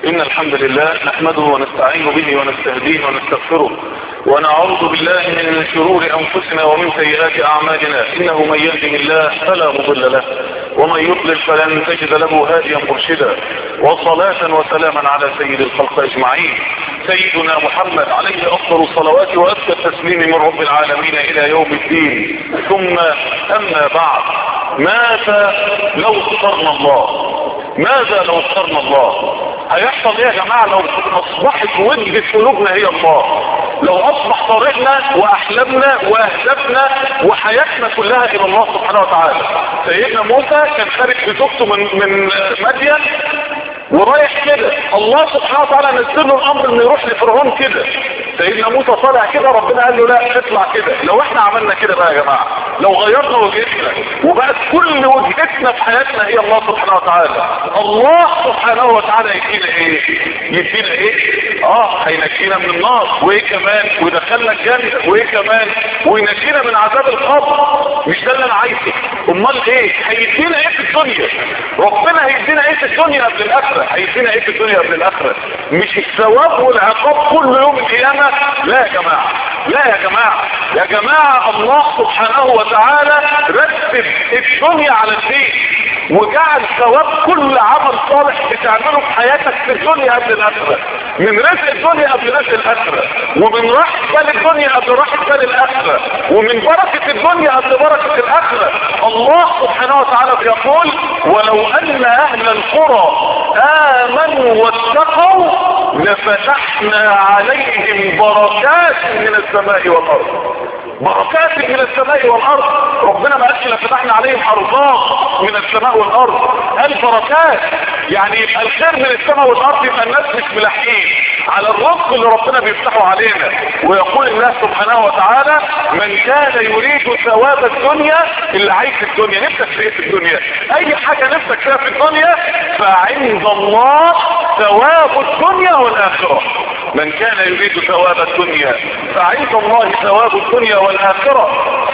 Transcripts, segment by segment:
إن الحمد لله نحمده ونستعين به ونستهديه ونستغفره ونعوذ بالله من شرور أنفسنا ومن سيئات أعمالنا إنه من يهده الله فلا مضل له ومن يضلل فلن تجد له هاديا مرشدا وصلاة وسلاما على سيد الخلق أجمعين سيدنا محمد عليه أفضل الصلوات وأزكى التسليم من رب العالمين إلى يوم الدين ثم أما بعد ماذا لو اخترنا الله ماذا لو اخترنا الله هيحصل ايه يا جماعة لو اصبحت وجهة قلوبنا هي الله لو اصبح طريقنا واحلامنا واهدافنا وحياتنا كلها الى الله سبحانه وتعالى سيدنا موسى كان خارج بزوجته من من مدين ورايح كده الله سبحانه وتعالى نزل له الامر انه يروح لفرعون كده سيدنا موسى طالع كده ربنا قال له لا اطلع كده لو احنا عملنا كده بقى يا جماعه لو غيرنا وجهتنا وبقت كل وجهتنا في حياتنا هي الله سبحانه وتعالى الله سبحانه وتعالى يدينا ايه يدينا ايه اه هينجينا من النار وايه كمان ويدخلنا الجنه وايه كمان وينجينا من عذاب القبر مش ده اللي انا عايزه امال ايه هيدينا ايه في الدنيا ربنا هيدينا ايه في الدنيا قبل الاخره هيدينا ايه في الدنيا قبل الاخره مش الثواب والعقاب كل يوم القيامه لا يا جماعه لا يا جماعه يا جماعه الله سبحانه وتعالى رتب الدنيا على الدين وجعل ثواب كل عمل صالح بتعمله في حياتك في الدنيا قبل الاخره من رزق الدنيا قبل رزق الاخره ومن راحه بال الدنيا قبل راحه بال الاخره ومن بركه الدنيا قبل بركه الاخره الله سبحانه وتعالى بيقول ولو ان اهل القرى امنوا واتقوا لفتحنا عليهم بركات من السماء والارض بركات من السماء والارض ربنا ما قالش لفتحنا عليهم ارزاق من السماء والارض قال بركات يعني يبقى الخير من السماء والارض يبقى الناس مش ملاحقين على الرزق اللي ربنا بيفتحه علينا ويقول الله سبحانه وتعالى من كان يريد ثواب الدنيا اللي عايز الدنيا نفسك في ايه في الدنيا اي حاجه نفسك فيها في الدنيا فعند الله ثواب الدنيا والاخره من كان يريد ثواب الدنيا فعند الله ثواب الدنيا والآخرة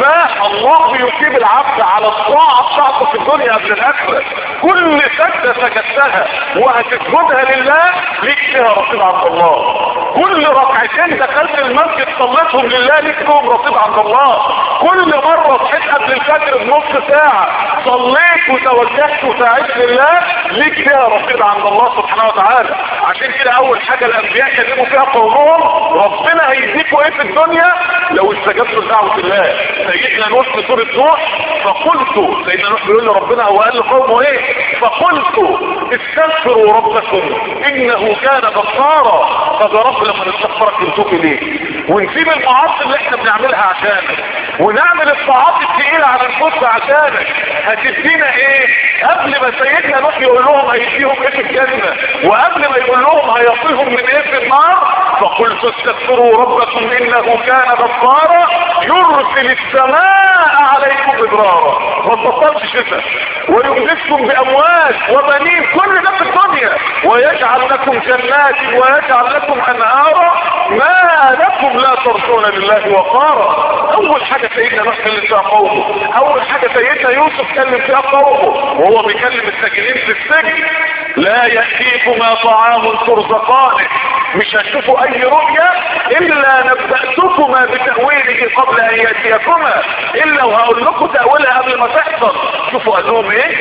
فالله بيصيب العبد على الطاعة بتاعته في الدنيا قبل الآخرة كل سجدة سجدتها وهتسجدها لله ليك فيها رصيد عند الله كل ركعتين دخلت المسجد صليتهم لله ليك فيهم رصيد عند الله كل مرة صحيت قبل الفجر بنص ساعة صليت وتوجهت وساعدت لله ليك فيها رصيد عند الله سبحانه وتعالى عشان كده اول حاجة الانبياء كلموا فيها قومهم ربنا هيديكوا ايه في الدنيا لو استجبتوا لدعوة الله سيدنا نوح في سورة نوح فقلت سيدنا نوح بيقول لربنا هو قال لقومه ايه فقلت استغفروا ربكم انه كان غفارا فضرب لمن استغفرك يتوب اليه ونسيب المعاصي اللي احنا بنعملها عشانك ونعمل الطاعات الثقيله على النفس عشانك هتدينا ايه قبل ما سيدنا نوح يقول لهم هيديهم ايه في الجنه وقبل ما يقول لهم هيعطيهم من ايه في النار فقلت استغفروا ربكم انه كان غفارا يرسل السماء عليكم مدرارا ما تبطلش شتاء ويمددكم باموال وبنين كل ده في الدنيا ويجعل لكم جنات ويجعل لكم انهارا ما لكم لا ترجون لله وقارا اول حاجة سيدنا نوح كلم فيها قومه اول حاجة سيدنا يوسف كلم فيها قومه وهو بيكلم الساكنين في السجن لا يأتيكما طعام ترزقانه مش هتشوفوا اي رؤية الا نبأتكما بتأويله قبل ان يأتيكما الا وهقول لكم تأويلها قبل ما تحصل شوفوا قال لهم ايه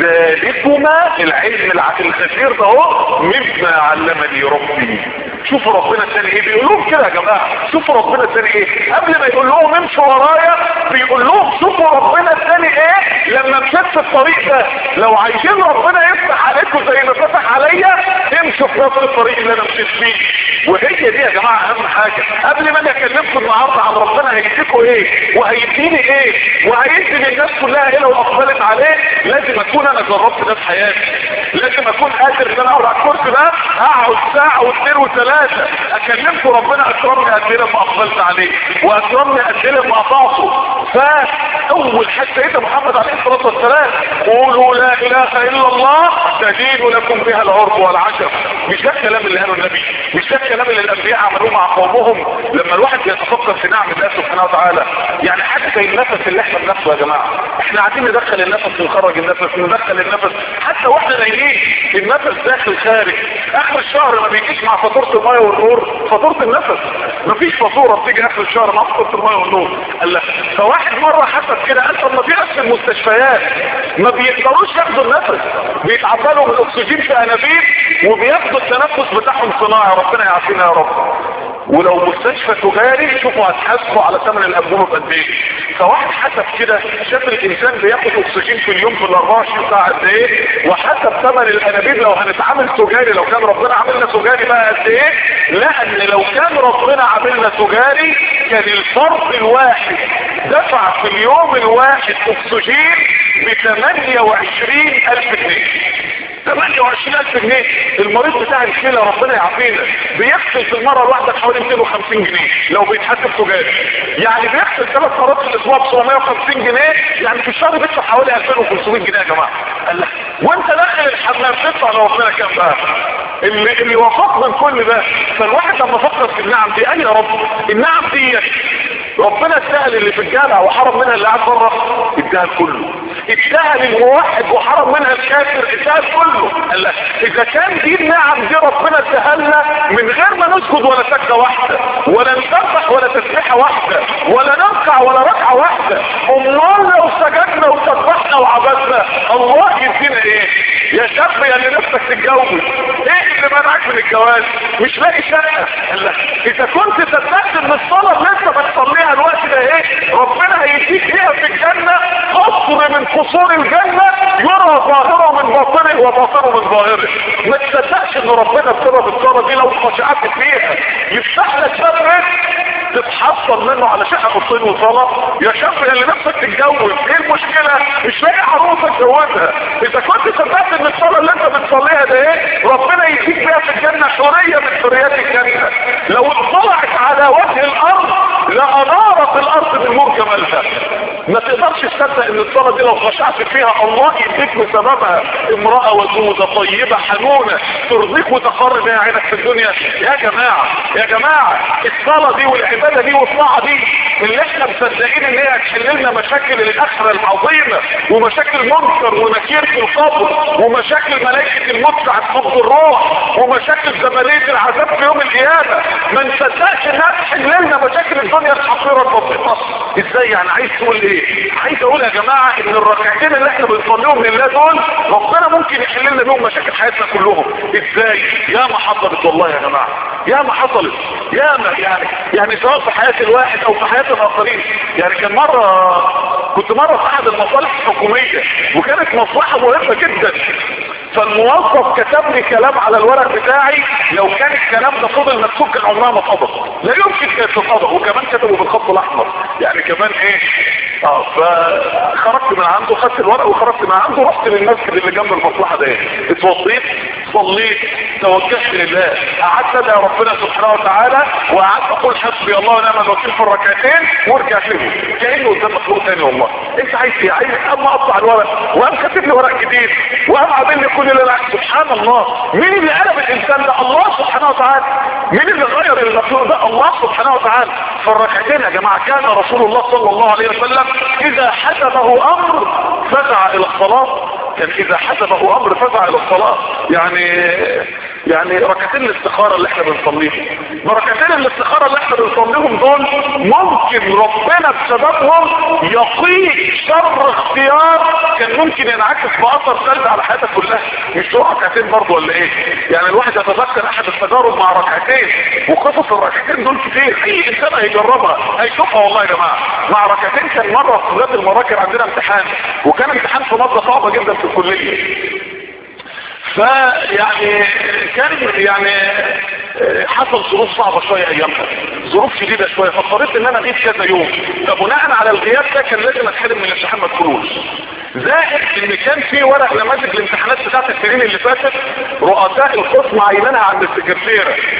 ذلكما العلم الخفير ده اهو مما علمني ربي شوفوا ربنا الثاني ايه بيقول لهم كده يا جماعه شوفوا ربنا الثاني ايه قبل ما يقول لهم امشوا ورايا بيقول لهم شوفوا ربنا الثاني ايه لما مشيت في الطريق ده لو عايزين ربنا يفتح عليكم زي ما فتح عليا امشوا في نفس الطريق اللي انا مشيت فيه وهي دي يا جماعه اهم حاجه قبل ما انا اكلمكم النهارده عن ربنا هيديكم ايه وهيديني ايه وهيدي للناس كلها ايه لو اقبلت عليه لازم اكون انا جربت ده في حياتي لازم اكون قادر ان انا اقعد على الكرسي ده اقعد ساعه واثنين وثلاثه اكلمكم ربنا اكرمني قد ايه لما اقبلت عليه واكرمني قد ايه لما اطعته فاول حاجه سيدنا محمد عليه الصلاه والسلام قولوا لا اله الا الله تدين لكم بها العرب والعجب مش ده الكلام اللي قاله النبي مش ده الكلام اللي الانبياء عملوه مع قومهم لما الواحد بيتفكر في نعم الله سبحانه وتعالى يعني حاجه زي النفس اللي احنا بنفسه يا جماعه احنا قاعدين ندخل النفس ونخرج النفس ندخل النفس حتى واحنا نايمين النفس داخل خارج اخر الشهر ما بيجيش مع فاتوره الميه والنور فاتوره النفس مفيش فاتوره بتيجي اخر الشهر مع فاتوره الميه والنور قال لك فواحد مره حسب كده قال طب ما في ناس في المستشفيات ما بيقدروش ياخدوا النفس بيتعبلوا من الاكسجين في انابيب وبياخدوا التنفس بتاعهم صناعي ربنا يعافينا يا رب ولو مستشفى تجاري شوفوا هتحاسبوا على ثمن الانبوبه بقد ايه فواحد حسب كده شاف الانسان بياخد اكسجين في اليوم في ال 24 ساعه قد ايه وحسب ثمن الانابيب لو هنتعامل تجاري لو كان ربنا عاملنا تجاري بقى قد ايه لا ان لو كان ربنا عاملنا تجاري كان الفرد الواحد دفع في اليوم الواحد اكسجين ب 28 الف جنيه 28000 جنيه المريض بتاع الكلى ربنا يعافينا بيغسل في المره الواحده حوالي 250 جنيه لو بيتحسب تجاري يعني بيغسل ثلاث مرات في الاسبوع ب 750 جنيه يعني في الشهر بيدفع حوالي 2500 جنيه يا جماعه قال لك وانت داخل الحمام تدفع لو ربنا كام بقى اللي اللي وفق من كل ده فالواحد لما فكر في النعم دي قال يا رب النعم دي ربنا اداها للي في الجامع وحرم منها اللي قاعد بره اداها كله اداها للموحد وحرم منها الكافر اداها كله قال لك اذا كان دي النعم دي ربنا اداها لنا من غير ما نسجد ولا سجده واحده ولا نسبح ولا تسبيحه واحده ولا نركع ولا ركعه واحده امال لو سجدنا وسبحنا وعبدنا الله يدينا ايه يا شاب يا اللي نفسك تتجوز ايه اللي منعك من الجواز مش لاقي شقه قال لك اذا كنت صدقت ان الصلاه اللي انت بتصليها الوقت ده ايه ربنا هيديك فيها في الجنه قصر من قصور الجنه يرى ظاهره من باطنه وباطنه من ظاهره ما تصدقش ان ربنا بسبب الصلاه دي لو خشعت فيها يفتح لك باب رزق تتحصل منه على شقه قصين وصلاه يا شاب يا اللي نفسك تتجوز ايه المشكله مش لاقي عروسه تجوزها اذا كنت صدقت ان الصلاه اللي انت بتصليها ده ايه ربنا يديك بيها في الجنه حوريه من حوريات الجنه لو اطلعت على وجه الارض لانارت الارض من نور جمالها ما تقدرش تصدق ان الصلاه دي لو خشعت فيها الله يديك بسببها امراه ودوده طيبه حنونه ترضيك وتقر بها عينك في الدنيا يا جماعه يا جماعه الصلاه دي والعباده دي والطاعه دي اللي احنا مصدقين ان هي هتحل لنا مشاكل الاخره العظيمه ومشاكل منكر ونكير في القبر ومشاكل ملائكه الموت ساعه قبض الروح ومشاكل زمنيه العذاب في يوم القيامه ما نصدقش انها تحل لنا مشاكل الدنيا الحقيره البسيطه ازاي يعني عايز تقول ايه عايز اقول يا جماعه ان الركعتين اللي احنا بنصليهم لله دول ربنا ممكن يحل لنا بيهم مشاكل حياتنا كلهم ازاي يا ما حصلت والله يا جماعه يا ما حصلت يا ما يعني يعني سواء في حياه الواحد او في حياه الاخرين يعني كان مره كنت مره في احد المصالح الحكوميه وكانت مصلحه مهمه جدا فالموظف كتب لي كلام على الورق بتاعي لو كان الكلام ده فضل مكتوب كان عمرها ما اتقبض لا يمكن كانت تتقبض وكمان كتبه بالخط الاحمر يعني كمان ايه اه فخرجت من عنده خدت الورق وخرجت من عنده رحت للمسجد اللي جنب المصلحه ده اتوضيت صليت توجهت لله قعدت ادعي ربنا سبحانه وتعالى وقعدت اقول حسبي الله ونعم الوكيل في الركعتين ورجعت له كانه قدام مخلوق تاني والله انت عايز ايه عايز اما اقطع الورق وقام كاتب لي ورق جديد وقام عامل لي كل اللي انا سبحان الله مين اللي قلب الانسان ده الله سبحانه وتعالى مين اللي غير المخلوق ده الله سبحانه وتعالى فالركعتين يا جماعه كان رسول الله صلى الله عليه وسلم اذا حسبه امر فزع الى الصلاه كان اذا حسبه امر فزع الى الصلاه يعني يعني ركعتين الاستخارة اللي احنا بنصليهم ركعتين الاستخارة اللي احنا بنصليهم دول ممكن ربنا بسببهم يقيك شر اختيار كان ممكن ينعكس بأثر سلبي على حياتك كلها مش دول ركعتين برضه ولا ايه يعني الواحد يتذكر احد التجارب مع ركعتين وقصص الركعتين دول كتير اي انسان هيجربها هيشوفها والله يا جماعة مع ركعتين كان مرة في ولاد المراكب عندنا امتحان وكان امتحان في مادة صعبة جدا في الكلية فيعني كان يعني حصل ظروف صعبة شوية ايامها ظروف شديدة شوية فاضطريت ان انا اغيب كذا يوم فبناء على الغياب ده كان لازم اتحرم من الامتحان ما ادخلوش زائد ان كان في ورق نماذج الامتحانات بتاعت السنين اللي فاتت رؤساء القسم عينانها عند السكرتيرة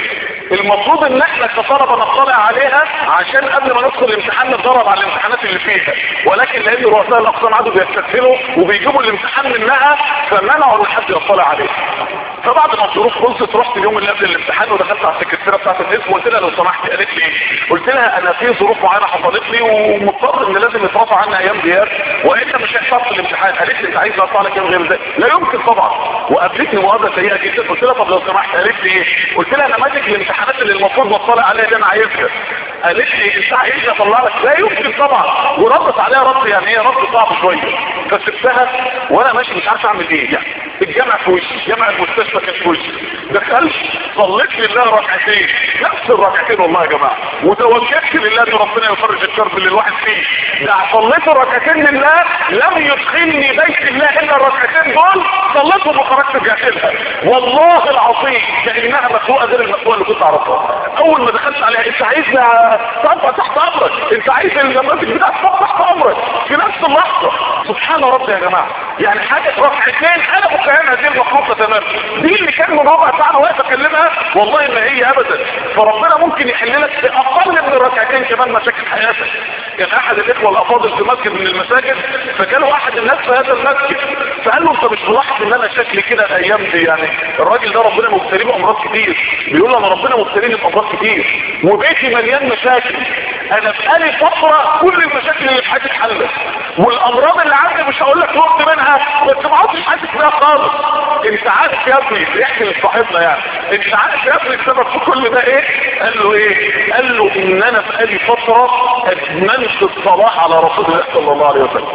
المفروض ان احنا كطلبه نطلع عليها عشان قبل ما ندخل الامتحان نتدرب على الامتحانات اللي فيها ولكن لان رؤساء الاقسام عادوا بيستسهلوا وبيجيبوا الامتحان منها فمنعوا ان حد يطلع عليها فبعد ما الظروف خلصت رحت اليوم اللي قبل الامتحان ودخلت على السكرتيره بتاعت الاسم وقلت لها لو سمحتي قالت لي قلت لها انا في ظروف معينه حصلت لي ومضطر ان لازم يترفع عني ايام غياب والا مش هيحصل في الامتحان قالت لي انت عايز اطلع لك يوم غير ده لا يمكن طبعا وقابلتني مقابله سيئه جدا قلت لها طب لو سمحت قالت لي ايه قلت لها نماذج الامتحانات اللي المفروض بطلع عليها دي انا عايزها قالت لي انت عايز اطلع لك لا يمكن طبعا وردت عليها رد يعني هي رد صعب شويه فسبتها وانا ماشي مش عارف اعمل ايه يعني الجامع في وشي جامع المستشفى كان في وشي دخلت صليت لله ركعتين نفس الركعتين والله يا جماعه وتوجهت لله ان ربنا يفرج الكرب اللي الواحد فيه ده صليت الركعتين لله لم يدخلني بيت الله الا الركعتين دول صليتهم وخرجت جاهلها والله العظيم كانها مخلوقه غير المخلوقه اللي كنت اعرفها اول ما دخلت عليها انت عايزنا تبقى تحت امرك انت عايز النماذج بتاعك تبقى تحت امرك في نفس اللحظه سبحان ربي يا جماعه يعني حاجه ركعتين انا متخيل هذه المخلوقه تمام دي اللي كان من ربع ساعه انا واقف اكلمها والله ما هي ابدا فربنا ممكن يحل لك في اقل من الركعتين كمان مشاكل حياتك كان احد الاخوه الافاضل في مسجد من المساجد فجاله احد الناس في هذا المسجد فقال له انت مش ملاحظ ان انا شكلي كده الايام دي يعني الراجل ده ربنا مبتليه بامراض كتير بيقول انا ربنا مبتليني بامراض كتير وبيتي مليان مشاكل انا بقالي فتره كل المشاكل اللي في حياتي اتحلت والامراض اللي عندي مش هقول لك نقط منها بس ما عدتش حاسس بيها خالص انت عارف يا ابني بيحكي لصاحبنا يعني انت عارف يا ابني السبب في كل ده ايه قال له ايه قال له ان انا بقالي فتره ادمنت الصلاه على رسول الله صلى الله عليه وسلم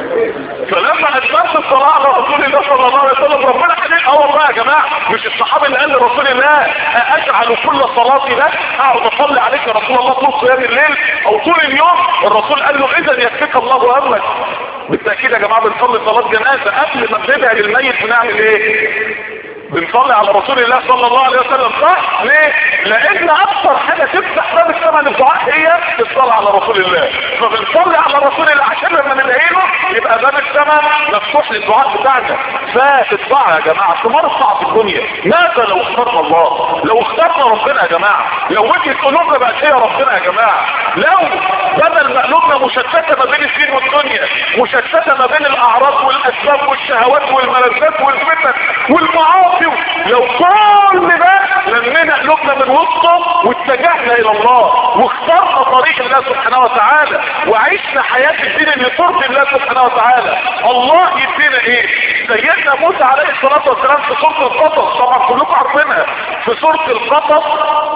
فلما ادمنت الصلاه على رسول الله صلى الله عليه وسلم ربنا حليل اه والله يا جماعه مش الصحابي اللي قال لرسول الله اجعل كل صلاتي لك اقعد اصلي عليك يا رسول الله طول صيام الليل او طول اليوم الرسول قال له اذا يكفيك الله همك بالتاكيد يا جماعه بنصلي صلاه جنازه قبل ما بندعي للميت بنعمل ايه بنصلي على رسول الله صلى الله عليه وسلم صح ليه لان اكثر حاجه تفتح باب السماء للدعاء هي الصلاه على رسول الله فبنصلي على رسول الله عشان لما ندعي له يبقى باب السماء مفتوح للدعاء بتاعنا فالدعاء يا جماعه ثمار صعب في الدنيا ماذا لو اخترنا الله لو اخترنا ربنا يا جماعه لو وجهه قلوبنا بقت هي ربنا يا جماعه لو بدل ما قلوبنا مشتته ما بين الدين والدنيا مشتته ما بين الاعراض والاسباب والشهوات والملذات والفتن والمعاصي لو كل ده لمينا قلوبنا من وسطه واتجهنا الى الله واخترنا طريق الله سبحانه وتعالى وعشنا حياة الدين اللي ترضي الله سبحانه وتعالى الله يدينا ايه سيدنا موسى عليه الصلاة والسلام في سورة القصص طبعا كلكم عارفينها في سورة القصص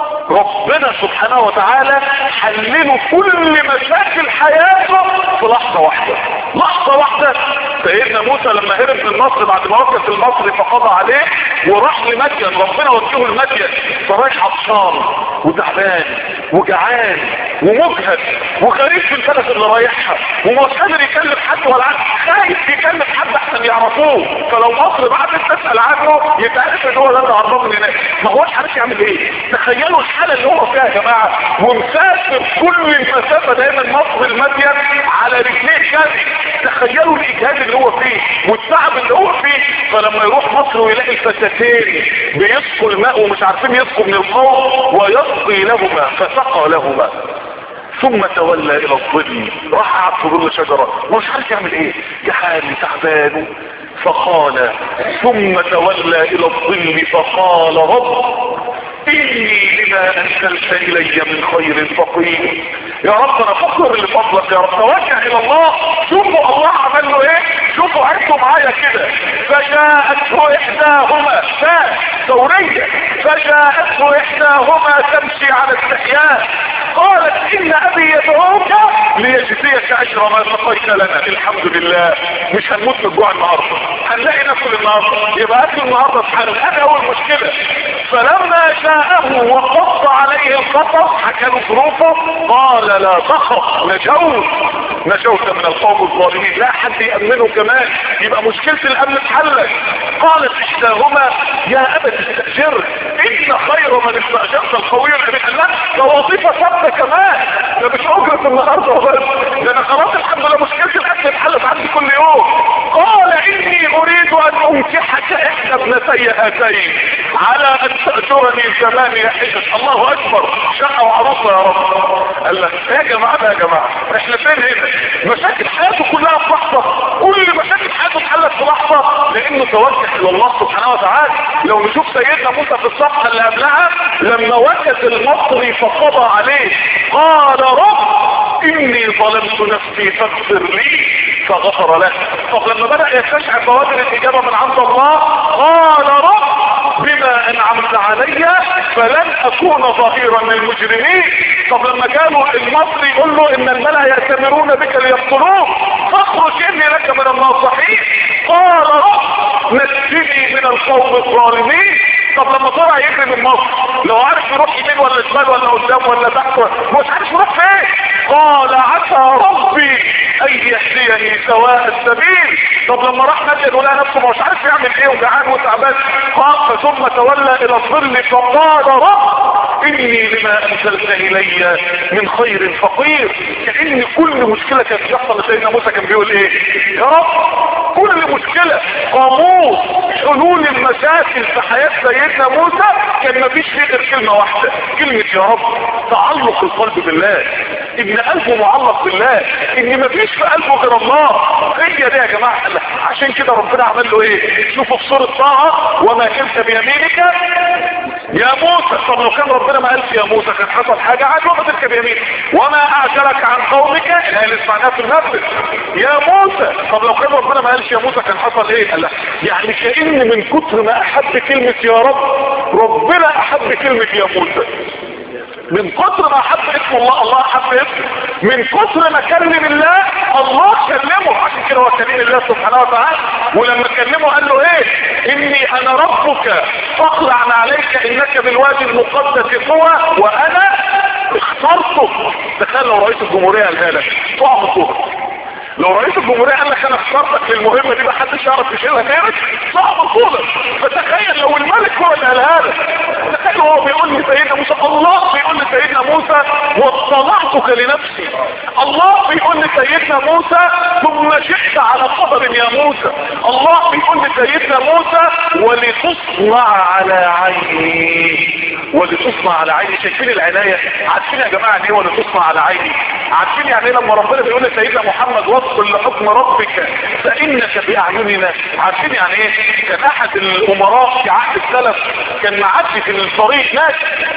ربنا سبحانه وتعالى حلله كل مشاكل حياته في لحظة واحدة لحظة واحدة سيدنا موسى لما هرب من مصر بعد ما وقف المصري فقضى عليه وراح لمدين ربنا وجهه لمدين فرايح عطشان وتعبان وجعان ومجهد وغريب في البلد اللي رايحها ومش قادر يكلم حد ولا عارف خايف يكلم حد احسن يعرفوه فلو مصر بعدت تسال عنه يتعرف ان هو ده اللي هربان من هناك ما هوش عارف يعمل ايه تخيلوا الحاله اللي هو فيها يا جماعه ومسافر كل المسافه دايما مصر المدين على رجليه شادي تخيلوا الاجهاد اللي هو فيه والتعب اللي هو فيه فلما يروح مصر ويلاقي الفتاتين بيسقوا الماء ومش عارفين يسقوا من القوم ويسقي لهما فسقى لهما ثم تولى الى الظل راح قعد في ظل شجره ومش عارف يعمل ايه جحان تعبان فقال ثم تولى الى الظل فقال رب اني لما انزلت الي من خير فقير يا رب انا فخر لفضلك يا رب توجه الى الله شوفوا الله عمل له ايه شوفوا عدوا معايا كده فجاءته احداهما فاء ثوريه فجاءته احداهما تمشي على استحياء قالت ان ابي يدعوك ليجزيك اجر ما سقيت لنا الحمد لله مش هنموت من الجوع النهارده هنلاقي ناكل النهارده يبقى اكل النهارده سبحانه هذا اول مشكله فلما جاءه وقص عليه القصص حكى له ظروفه قال لا تخف نجوت نجوت من القوم الظالمين لا حد يأمنه كمان يبقى مشكلة الأمن اتحلت قالت إحداهما يا أبت استأجر إن خير من استأجرت القوي الأمين قال لا ده وظيفة ثابتة كمان ده مش أجرة النهاردة بس ده أنا خلاص الحمد لله مشكلة الأكل اتحلت عندي كل يوم قال إني أريد أن أنكحك إحدى ابنتي هاتين على أن تأجرني ثمانية حجج الله أكبر شقة وعروسة يا رب قال لك يا جماعة يا جماعة احنا فين هنا مشاكل حياته كلها في لحظة كل مشاكل حياته اتحلت في لحظة لأنه توجه إلى الله سبحانه وتعالى لو نشوف سيدنا موسى في الصفحة اللي قبلها لما وجد المصري فقضى عليه قال رب إني ظلمت نفسي فاغفر لي فغفر له طب لما بدأ يستشعر بوادر الإجابة من عند الله قال رب بما انعمت علي فلن اكون ظهيرا للمجرمين طب لما كانوا المصري يقول له ان الملأ يأتمرون بك ليقتلوك فاخرج اني لك من الناصحين قال رب نجني من القوم الظالمين طب لما طلع يجري من مصر لو عارف يروح يمين ولا شمال ولا قدام ولا تحت مش عارف يروح فين قال عسى ربي ان يهديني سواء السبيل طب لما راح مدين ولقى نفسه مش عارف يعمل ايه وجعان وتعبان قال ثم تولى الى الظل فقال رب اني لما انزلت الي من خير فقير كأن كل مشكلة كانت بتحصل لسيدنا موسى كان بيقول ايه يا رب كل مشكلة قاموس حلول المشاكل في حياة سيدنا موسى كان مفيش فيه غير كلمة واحدة كلمة يا رب تعلق القلب بالله ان قلبه معلق بالله ان مفيش في قلبه غير الله هي دي يا جماعة عشان كده ربنا عمل له ايه شوفوا في سورة طه وما كنت بيمينك يا موسى طب لو كان ربنا ما قالش يا موسى كان حصل حاجة عاد وما تلك بيمينك وما اعجلك عن قومك الايه اللي سمعناها في المسجد يا موسى طب لو كان ربنا ما قالش يا موسى كان حصل ايه قال يعني كأن من كتر ما احب كلمة يا رب ربنا احب كلمة يا موسى من كتر ما احب اسم الله الله احب اسمه من كتر ما كلم الله الله كلمه عشان كده هو كلم الله سبحانه وتعالى ولما كلمه قال له ايه اني انا ربك فاخلع عليك انك بالوادي المقدس طوى وانا اخترتك تخيل لو رئيس الجمهوريه قالها لك تقع من طولك لو رئيس الجمهورية قال لك انا اخترتك للمهمة دي محدش يعرف يشيلها غيرك صعب طولك فتخيل لو الملك هو اللي قالها لك تخيل هو بيقول لي سيدنا موسى الله بيقول لي سيدنا موسى واطلعتك لنفسي الله بيقول لي سيدنا موسى ثم شئت على قدر يا موسى الله بيقول لي سيدنا موسى ولتصنع على عيني ولتصنع على عيني شايفين العناية عارفين يا جماعة ايه ولتصنع على عيني عارفين يعني ايه لما ربنا بيقول لسيدنا محمد واصل لحكم ربك فانك باعيننا عارفين يعني ايه كان احد الامراء في عهد السلف كان معدي في الطريق ناس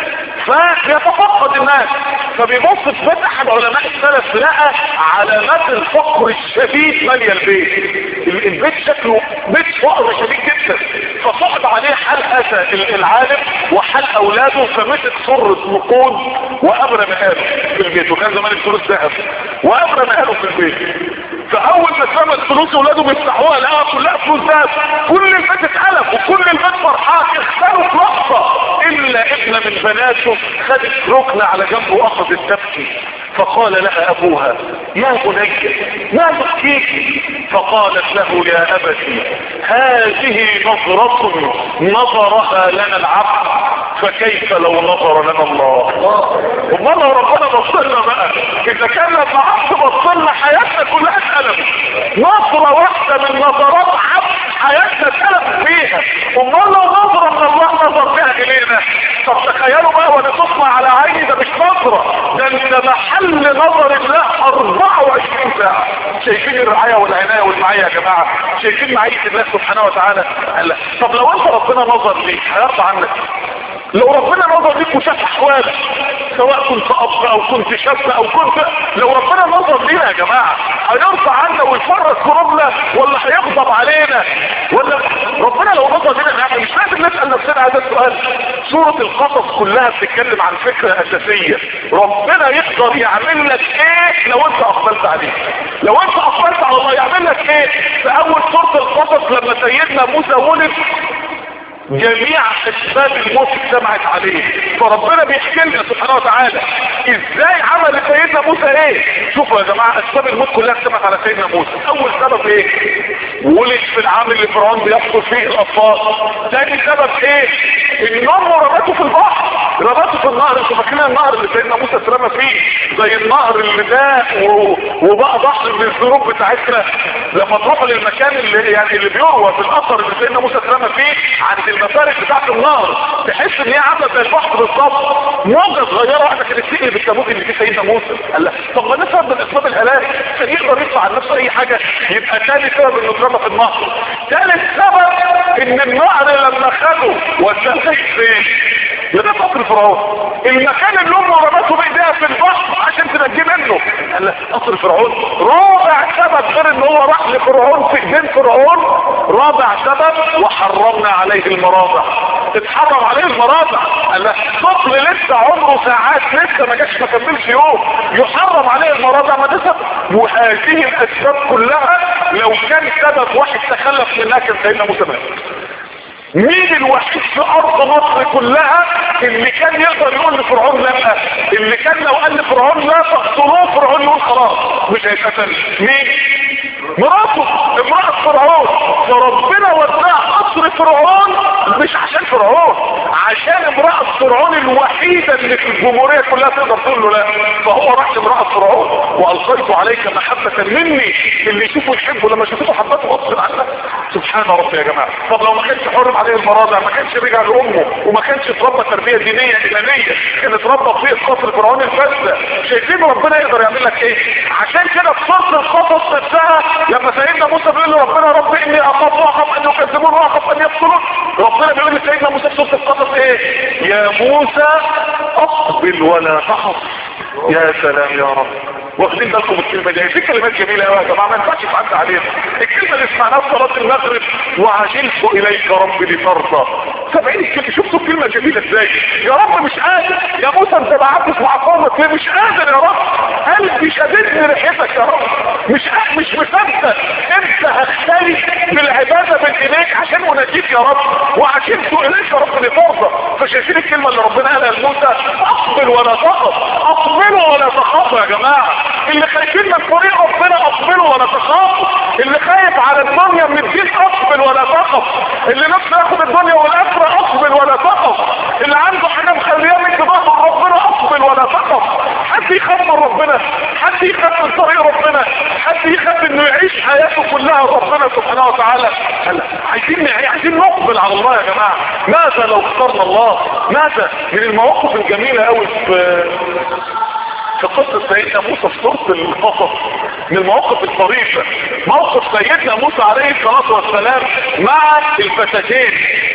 فيتفقد الناس فبيبص في بيت احد علماء السلف لقى علامات الفقر الشديد ماليه البيت البيت شكله بيت فقر شديد جدا فصعب عليه حال اتى العالم وحال اولاده فمسك صرة نقود وابرى مهاله في البيت وكان زمان الفلوس ذهب وابرى مهاله في البيت فاول ما سمت فلوس اولاده بيفتحوها لقاها كلها فلوس ذهب كل البيت اتقلب وكل البيت فرحان اختاروا في لحظه الا ابن من بناته خدت ركنه على جنبه واخذت تبكي فقال لها ابوها يا بني ما تبكيك فقالت له يا ابتي هذه نظرة نظرها لنا العبد فكيف لو نظر لنا الله امال لو ربنا بصلنا بقى اذا كان لما عبد بصلنا حياتنا كلها اتقلبت نظرة واحدة من نظرات عبد حياتنا اتقلبت فيها امال لو نظرة من الله نظر بها الينا طب تخيلوا بقى ولتصنع على عيني ده مش نظرة ده انت محل نظر الله 24 ساعة شايفين الرعاية والعناية والمعية يا جماعة شايفين معية الله سبحانه وتعالى قال طب لو انت ربنا نظر ليك هيرضى عنك لو ربنا نظر ليك وشاف احوالك سواء كنت اب او كنت شاب او كنت لو ربنا نظر لينا يا جماعة هيرضى عنا ويفرج قلوبنا ولا هيغضب علينا ولا ربنا لو نظر لينا يعني مش لازم نسأل نفسنا هذا السؤال سورة القصص كلها بتتكلم عن فكرة اساسية ربنا يقدر يعمل لك ايه لو انت اقبلت عليه لو انت اقبلت على الله يعمل لك ايه في اول سورة القصص لما سيدنا موسى ولد جميع اسباب الموت اجتمعت عليه فربنا بيحكي لنا سبحانه وتعالى ازاي عمل سيدنا موسى ايه شوفوا يا جماعه اسباب الموت كلها اجتمعت على سيدنا موسى اول سبب ايه ولد في العام اللي فرعون بيقتل فيه الاطفال ثاني سبب ايه ان امه رمته في البحر رمته في النهر انتوا فاكرين عارفين النهر اللي سيدنا موسى اترمى فيه زي النهر اللي ده و- وبقى بحر من الذنوب بتاعتنا لما تروحوا للمكان اللي يعني اللي بيروى في الاثر اللي سيدنا موسى اترمى فيه عند المفارق بتاعت النهر تحس ان هي عامله زي البحر بالظبط موجه صغيره واحده كانت تقلب التابوت اللي فيه سيدنا موسى قال لا طب ما ده سبب من اسباب الهلاك كان يقدر يدفع عن نفسه اي حاجه يبقى تاني سبب انه اترمى في النهر ثالث سبب ان النهر لما خده وداه فين لده قصر فرعون المكان اللي امه رمته بايديها في البحر عشان تنجيه منه قال لك قصر فرعون رابع سبب غير ان هو راح لفرعون في ايدين فرعون رابع سبب وحرمنا عليه المراضع اتحرم عليه المراضع قال لك طفل لسه عمره ساعات لسه ما جاش ما كملش يوم يحرم عليه المراضع ما ده سبب وهذه الاسباب كلها لو كان سبب واحد تخلف منها كان سيدنا موسى مات مين الوحيد في ارض مصر كلها اللي كان يقدر يقول لفرعون لا اللي كان لو قال لفرعون لا تقتلوه فرعون يقول خلاص مش هيتقتل مين مراته امرأة فرعون فربنا ودع قصر فرعون مش عشان فرعون عشان امرأة فرعون الوحيدة اللي في الجمهورية كلها تقدر تقول له لا فهو راح لامرأة فرعون والقيت عليك محبة مني اللي يشوفه يحبه لما شافته حبته غصب عنه سبحان ربي يا جماعة طب لو ما كانش حرم عليه المراضع ما كانش رجع لامه وما كانش اتربى تربية دينية ايمانية كان اتربى في قصر فرعون الفاسدة شايفين ربنا يقدر يعمل لك ايه عشان كده في صوت القصص نفسها لما سيدنا موسى بيقول له ربنا رب اني اخاف واخاف ان يكذبون واخاف ان يقتلون ربنا بيقول لسيدنا موسى في صوت القصص ايه يا موسى اقبل ولا تخف يا سلام يا رب واخدين بالكم الكلمة دي في كلمات جميلة قوي يا جماعة ما ينفعش تعدي عليها الكلمة اللي سمعناها في صلاة المغرب وعجلت اليك رب لترضى سامعين الكلمة شفتوا الكلمة جميلة ازاي يا رب مش قادر يا موسى انت بعتت مع قومك ليه مش قادر يا رب قلبي شددني ريحتك يا رب مش قادر مش مصدق انت هختلي بالعبادة بين ايديك عشان اناديك يا رب وعجلت اليك رب لترضى فشايفين الكلمة اللي ربنا قالها لموسى اقبل ولا تخف اقبلوا ولا تخافوا يا جماعة اللي خايفين من طريق ربنا اقبلوا ولا تخافوا اللي خايف على الدنيا من الدين اقبل ولا تخف اللي نفسه ياخد الدنيا والاخره اقبل ولا تخف اللي عنده حاجه مخليه من ظهر ربنا اقبل ولا تخف حد يخاف من ربنا حد يخاف من طريق ربنا حد يخاف انه يعيش حياته كلها ربنا سبحانه وتعالى هلا عايزين عايزين نقبل على الله يا جماعه ماذا لو اخترنا الله ماذا من المواقف الجميله قوي في في قصة سيدنا موسى في سورة القصص من المواقف الطريفة موقف سيدنا موسى عليه الصلاة والسلام مع الفتاتين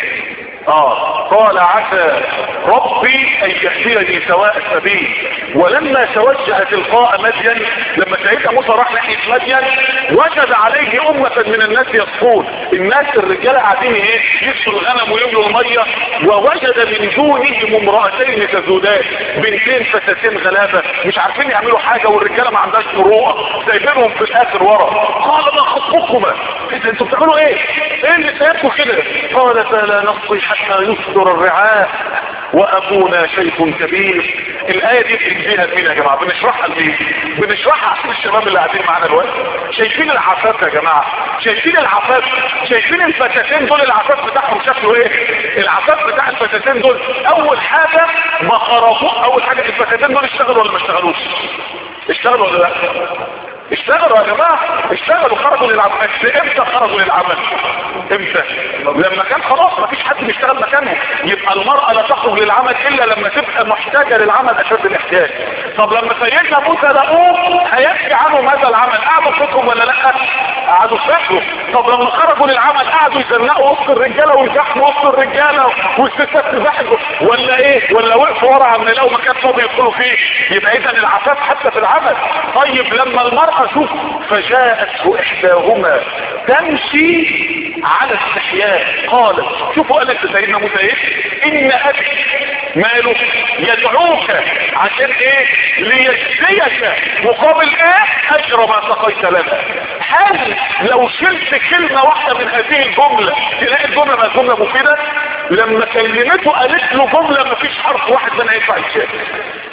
اه قال عسى ربي ان يهديني سواء السبيل ولما توجه تلقاء مدين لما سيدنا موسى راح ناحيه مدين وجد عليه امه من الناس يسقون الناس الرجاله قاعدين ايه يسقوا الغنم ويملوا الميه ووجد من دونهم امراتين تزودان بنتين فتاتين غلابه مش عارفين يعملوا حاجه والرجاله ما عندهاش مروءه سايبينهم في الاخر ورا قال ما خطبكما انت انتوا بتعملوا ايه؟ ايه اللي سايبكم كده؟ قالتا لا نصي حتى يصدر الرعاء وابونا شيخ كبير الايه دي بنجيها لمين يا جماعه بنشرحها لمين بنشرحها عشان الشباب اللي قاعدين معانا دلوقتي شايفين العفاف يا جماعه شايفين العفاف شايفين الفتاتين دول العفاف بتاعهم شكله ايه العفاف بتاع الفتاتين دول اول حاجه ما خرجوا اول حاجه الفتاتين دول اشتغلوا ولا ما اشتغلوش اشتغلوا ولا لا اشتغلوا يا جماعة اشتغلوا خرجوا للعمل بس امتى خرجوا للعمل امتى لما كان خلاص ما فيش حد بيشتغل مكانهم يبقى المرأة لا تخرج للعمل الا لما تبقى محتاجة للعمل اشد الاحتياج طب لما سيدنا موسى لقوه هيحكي عنهم هذا العمل قعدوا فكرهم ولا لا قعدوا فكروا طب لما خرجوا للعمل قعدوا يزنقوا وسط الرجالة ويزحموا وسط الرجالة والستات تزحموا ولا ايه ولا وقفوا ورا عم لو مكان فاضي يدخلوا فيه يبقى اذا العفاف حتى في العمل طيب لما المرأة شوف فجاءته احداهما تمشي على استحياء قالت شوفوا قالت سيدنا موسى ايه ان ابي ماله يدعوك عشان ايه ليجزيك مقابل ايه اجر ما سقيت لنا هل لو شلت كلمة واحدة من هذه الجملة تلاقي الجملة ما جملة مفيدة لما كلمته قالت له جملة ما فيش حرف واحد منها ينفع يتشال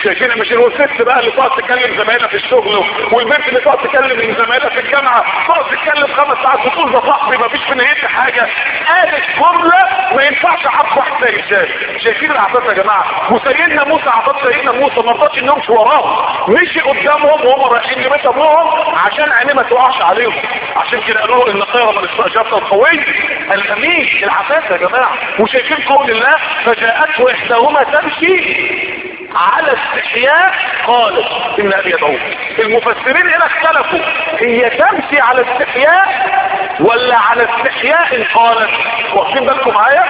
شايفين مش والست بقى اللي تقعد تكلم زمايلها في الشغل والبنت اللي تقعد تكلم من زمايلها في الجامعه تقعد تتكلم خمس ساعات وتقول ده صاحبي ما فيش في نيتي حاجه قالت جمله ما ينفعش حرف واحد زي الشاي شايفين العباس يا جماعه وسيدنا موسى عباس سيدنا موسى ما رضاش انهم يمشي وراهم مشي قدامهم وهم رايحين لبيت ابوهم عشان عينيه ما تقعش عليهم عشان كده قالوا ان خير من استاجرت القوي الامين العفاف يا جماعه وشايفين قول الله فجاءته احداهما تمشي على استحياء قالت ان ابي يدعوه المفسرين هنا اختلفوا هي تمشي على استحياء ولا على استحياء قالت واخدين بالكم معايا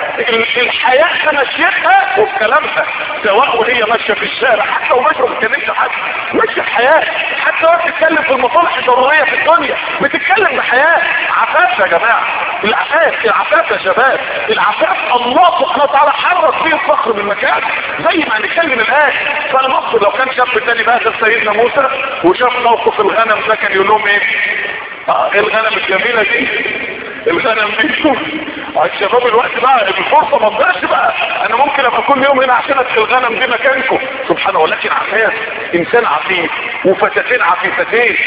الحياة في مشيتها وفي كلامها سواء وهي ماشية في الشارع حتى وماشية ما بتكلمش حد ماشية الحياة حتى وهي بتتكلم في المصالح الضرورية في الدنيا بتتكلم بحياة عفاف يا جماعة العفاف العفاف يا شباب العفاف الله سبحانه وتعالى حرك فيه الفخر من مكان زي ما هنتكلم الآن فأنا مقصد لو كان شاب تاني بقى غير سيدنا موسى وشاف موقف الغنم ده كان يقول لهم ايه؟ اه ايه الغنم الجميلة دي؟ الغنم دي الشباب الوقت بقى الفرصة ما تضيعش بقى انا ممكن ابقى كل يوم هنا عشان ادخل الغنم دي مكانكم سبحانه ولكن عفاف انسان عفيف وفتاتين عفيفتين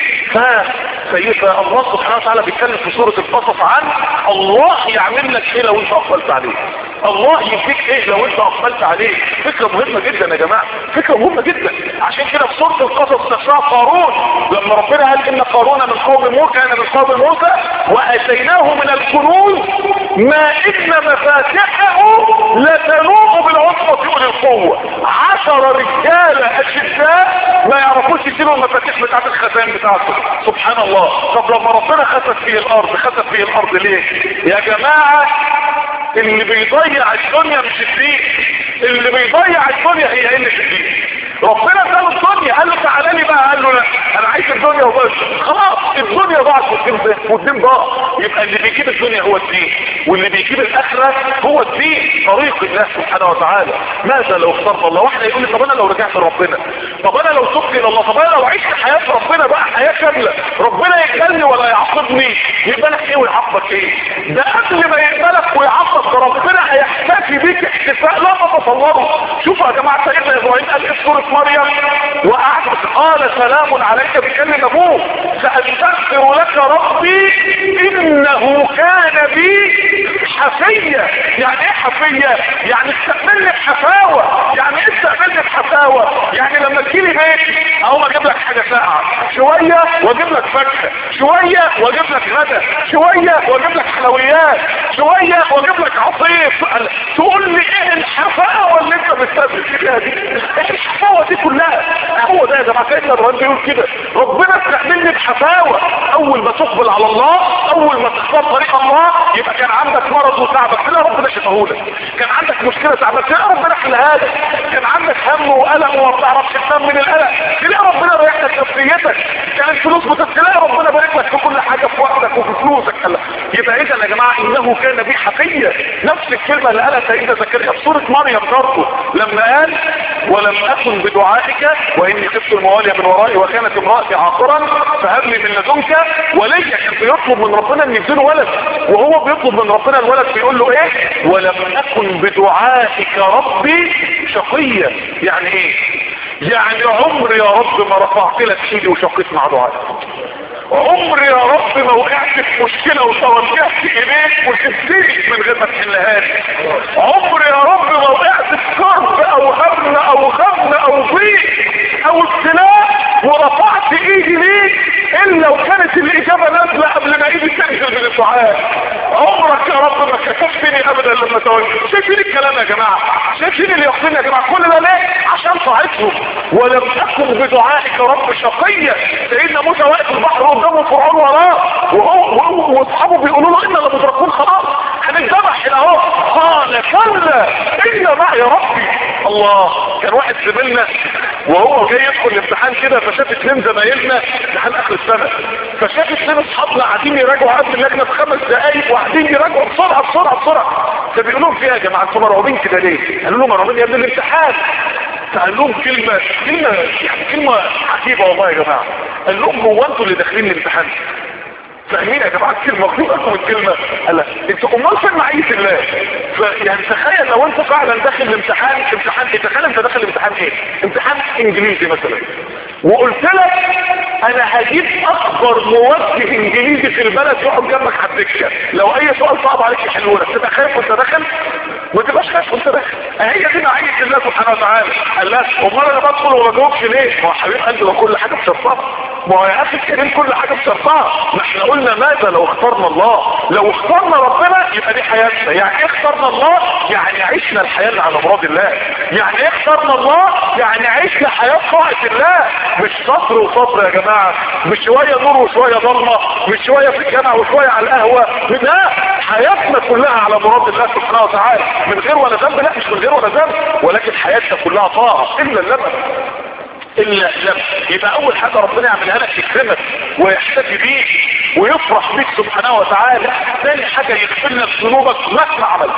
فسيدنا الله سبحانه وتعالى بيتكلم في سورة القصص عن الله يعمل لك ايه لو انت اقبلت عليه الله يديك ايه لو انت اقبلت عليه فكرة مهمة جدا يا جماعة فكرة مهمة جدا عشان كده في سورة القصص نفسها قارون لما ربنا قال ان قارون من قوم موسى كان من قوم موسى واتيناه من الكنوز ما ان مفاتحه لتنوء بالعصبة اولي القوة عشر رجال اشداء ما يعرفوش يشيلوا المفاتيح بتاعت الخزان بتاعته سبحان الله طب لما ربنا خسف فيه الارض خسف فيه الارض ليه يا جماعة اللي بيضيع الدنيا مش الدين اللي بيضيع الدنيا هي قله الدين ربنا اداله الدنيا قال له تعالى لي بقى قال له لا انا عايز الدنيا وبس خلاص الدنيا ضاعت والدين والدين ضاع يبقى اللي بيجيب الدنيا هو الدين واللي بيجيب الاخره هو الدين طريق الله سبحانه وتعالى ماذا لو اخترت الله واحد يقول لي طب انا لو رجعت لربنا طب انا لو تبت الى الله طب انا لو عشت حياه ربنا بقى حياه كامله ربنا يقبلني ولا يعاقبني يقبلك ايه ويعاقبك ايه ده قبل ما يقبلك ويعاقبك ربنا هيحتفي بيك احتفاء لا تتصوره شوفوا يا جماعه سيدنا ابراهيم قال ايه سوره مريم وقعد قال سلام عليك بكلم ابوه ساستغفر لك ربي انه كان بي حفية يعني ايه حفية يعني استقبلني بحفاوة يعني ايه استقبلني بحفاوة يعني لما تجيلي بيت اقوم اجيب لك حاجة ساقعة شوية واجيب لك فاكهة شوية واجيب لك غدا شوية واجيب لك حلويات شوية واجيب لك عصير تقول لي ايه الحفاوة اللي انت بتستقبل فيها دي ايه الحفاوة دي كلها هو ده يا جماعة سيدنا ابراهيم بيقول كده ربنا استقبلني بحفاوة اول ما تقبل على الله اول ما تختار طريق الله يبقى كان عندك مرض وتعبك تلاقي ربنا شفاهولك كان عندك مشكلة تعبك تلاقي ربنا حلها لك كان عندك هم وقلق وما بتعرفش تنام من القلق تلاقي ربنا ريح لك نفسيتك كان الفلوس بتلاقي ربنا بارك لك في كل حاجة في وقتك وفي فلوسك يبقى اذا يا جماعة انه كان بي حقية نفس الكلمة اللي قالها سيدنا زكريا في سورة مريم برضه لما قال ولم اكن بدعائك واني خفت الموالي من ورائي وكانت امرأتي عاقرا فهب لي من لدنك وليا كان بيطلب من ربنا ان يديله ولد وهو بيطلب من ربنا الولد بيقول له ايه ولم اكن بدعائك ربي شقيا يعني ايه يعني عمري يا رب ما رفعت لك ايدي وشقيت مع دعائك عمري يا رب ما وقعت في مشكلة وتوجهت اليك وسبتني من غير ما تحلها لي عمري يا رب ما وقعت في كرب او هم او غم او ضيق او ابتلاء ورفعت ايدي ليك الا لو كانت الاجابة نازلة قبل ما ايدي تنزل من الدعاء عمرك يا رب ما كشفتني ابدا لما توجهت شايفين الكلام يا جماعة شايفين اليقين يا جماعة كل ده ليه عشان طاعتهم ولم اكن بدعائك رب شقيا سيدنا موسى واقف في البحر قدامه فرعون وراه وهو واصحابه بيقولوا له انا لمدركون خلاص هنتذبح هنا اهو قال كلا ان معي ربي الله كان واحد زميلنا وهو جاي يدخل الامتحان كده فشاف اثنين زمايلنا امتحان اخر السنه فشاف اثنين اصحابنا قاعدين يراجعوا قبل اللجنه في خمس دقائق وقاعدين يراجعوا بسرعه بسرعه بسرعه فبيقول لهم فيها يا جماعه انتوا مرعوبين كده ليه؟ قالوا لهم مرعوبين يا ابن الامتحان فقال لهم كلمه كلمه يعني كلمه عجيبه والله يا جماعه قال لهم هو انتوا اللي داخلين الامتحان فاهمين يا جماعه الكلمه مخلوقكم الكلمه لا انتوا امال فين معيه الله يعني تخيل لو انت فعلا داخل الامتحان امتحان ايه تخيل انت داخل امتحان ايه امتحان انجليزي مثلا وقلت لك انا هجيب اكبر موجه انجليزي في البلد يقعد جنبك على الدكه لو اي سؤال صعب عليك يحلوه لك تبقى خايف وانت داخل ما تبقاش خايف وانت داخل هي دي معيه الله سبحانه وتعالى قال لا امال انا بدخل وما بجاوبش ليه ما هو حبيب قلبي ما كل حاجه بشرطها ما هو يا اخي الكريم كل حاجه بشرطها ما احنا قلنا ماذا لو اخترنا الله لو اخترنا ربنا يبقى دي حياتنا يعني ايه اخترنا الله يعني عشنا الحياه اللي على مراد الله يعني ايه اخترنا الله يعني عشنا حياه طاعه الله مش سطر وسطر يا جماعه مش شويه نور وشويه ضلمه مش شويه في الجامع وشويه على القهوه لا حياتنا كلها على مراد الله سبحانه وتعالى من غير ولا ذنب لا مش من غير ولا ذنب ولكن حياتنا كلها طاعه الا اللبن الا لم يبقى اول حاجة ربنا يعملها لك يكرمك ويحتفي بيك ويفرح بيك سبحانه وتعالى ثاني حاجة يغفر لك ذنوبك مهما عملت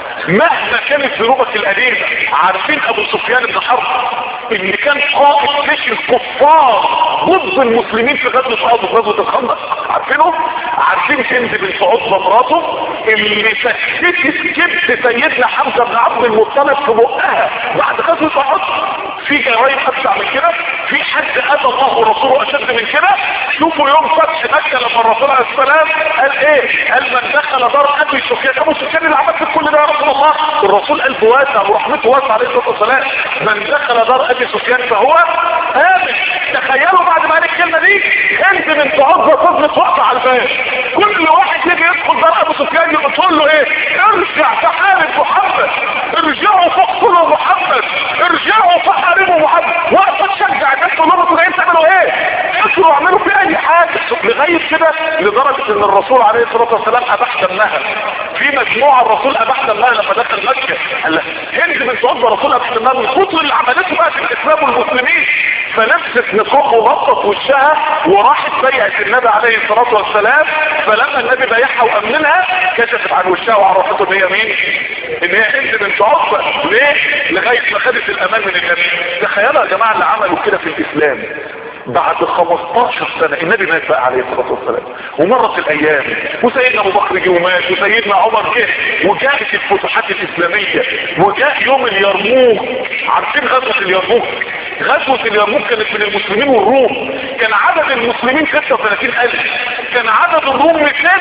مهما كانت ذنوبك القديمة عارفين ابو سفيان بن حرب اللي كان قائد جيش الكفار ضد المسلمين في غزوة احد غزوة الخندق عارفينه عارفين هند بنت عتبة مراته اللي فتتت كبد سيدنا حمزة بن عبد المطلب في بقها بعد غزوة احد في جرايم ابشع من كده في حد اتى الله ورسوله اشد من كده شوفوا يوم فتح مكه لما الرسول عليه السلام قال ايه قال من دخل دار ابي سفيان ابو سفيان اللي عمل في كل ده يا رسول الله الرسول قلبه واسع ورحمته واسعه عليه الصلاه والسلام من دخل دار ابي سفيان فهو امن تخيلوا بعد ما قال الكلمه دي انت من تعظ فضلت واقفه على الباب كل واحد يجي يدخل دار ابو سفيان يقول له ايه ارجع فحارب محمد ارجعوا فاقتلوا محمد ارجعوا فحاربوا محمد واقفه تشجع الناس كلهم انتوا جايين تعملوا ايه؟ انتوا اعملوا في اي حاجه لغايه كده لدرجه ان الرسول عليه الصلاه والسلام اباح دمها في مجموعه الرسول اباح دمها لما دخل مكه قال لها هند بنت عتبه الرسول اباح دمها من كتر اللي عملته بقى في الاسلام والمسلمين فلبست نقاب وغطت وشها وراحت بيعت النبي عليه الصلاه والسلام فلما النبي بايعها وامنها كشفت عن وشها وعرفته ان هي مين؟ ان هي هند بنت عتبه ليه؟ لغايه ما خدت الامان من النبي تخيلوا يا جماعه اللي عملوا كده في الاسلام بعد 15 سنة النبي مات بقى عليه الصلاة والسلام ومرت الايام وسيدنا ابو بكر جه ومات وسيدنا عمر جه وجاءت الفتوحات الاسلامية وجاء يوم اليرموك عارفين غزوة اليرموك غزوة اليرموك كانت من المسلمين والروم كان عدد المسلمين 36000 كان عدد الروم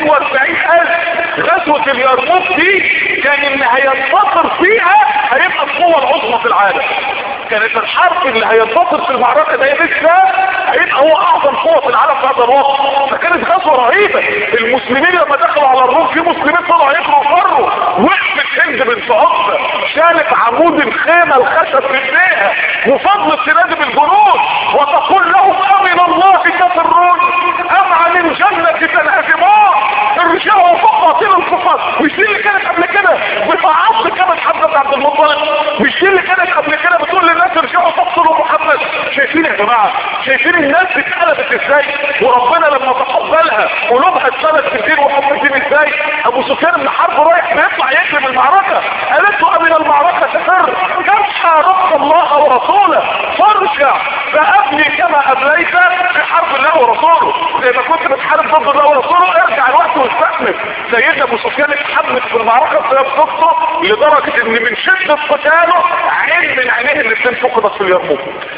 240000 غزوة اليرموك دي كان اللي هينتصر فيها هيبقى القوة العظمى في العالم كانت الحرب اللي هينتصر في المعركة ده بالذات هيبقى هو اعظم قوة في العالم في هذا الوقت فكانت غزوة رهيبة المسلمين لما دخلوا على الروم في مسلمين طلعوا يجروا فروا وقفت هند بنت عقبة شالت عمود الخيمة الخشب في ايديها وفضلت تنادي بالجنود وتقول لهم امن الله تسرون ام عن الجنة تنهزمون ارجعوا فقاتلوا الكفار مش دي اللي كانت قبل كده بتعض كانت حمزة عبد المطلب مش دي اللي كانت قبل كده بتقول للناس ارجعوا فاقتلوا محمد شايفين يا جماعة شايفين الناس اتقلبت ازاي وربنا لما تقبلها قلوبها اتقلبت في الدين وحب الدين ازاي ابو سفيان بن حرب رايح بيطلع يكلم المعركة قالت له امن المعركة تفر كم حاربت الله ورسوله فارجع فابني كما ابليت في حرب الله ورسوله زي ما كنت بتحارب ضد الله ورسوله ارجع الوقت واستحمل سيدنا ابو سفيان اتحمس في المعركة بسبب صدقه لدرجة ان من شدة قتاله عين من عينيه الاثنين فقدت في اليرموك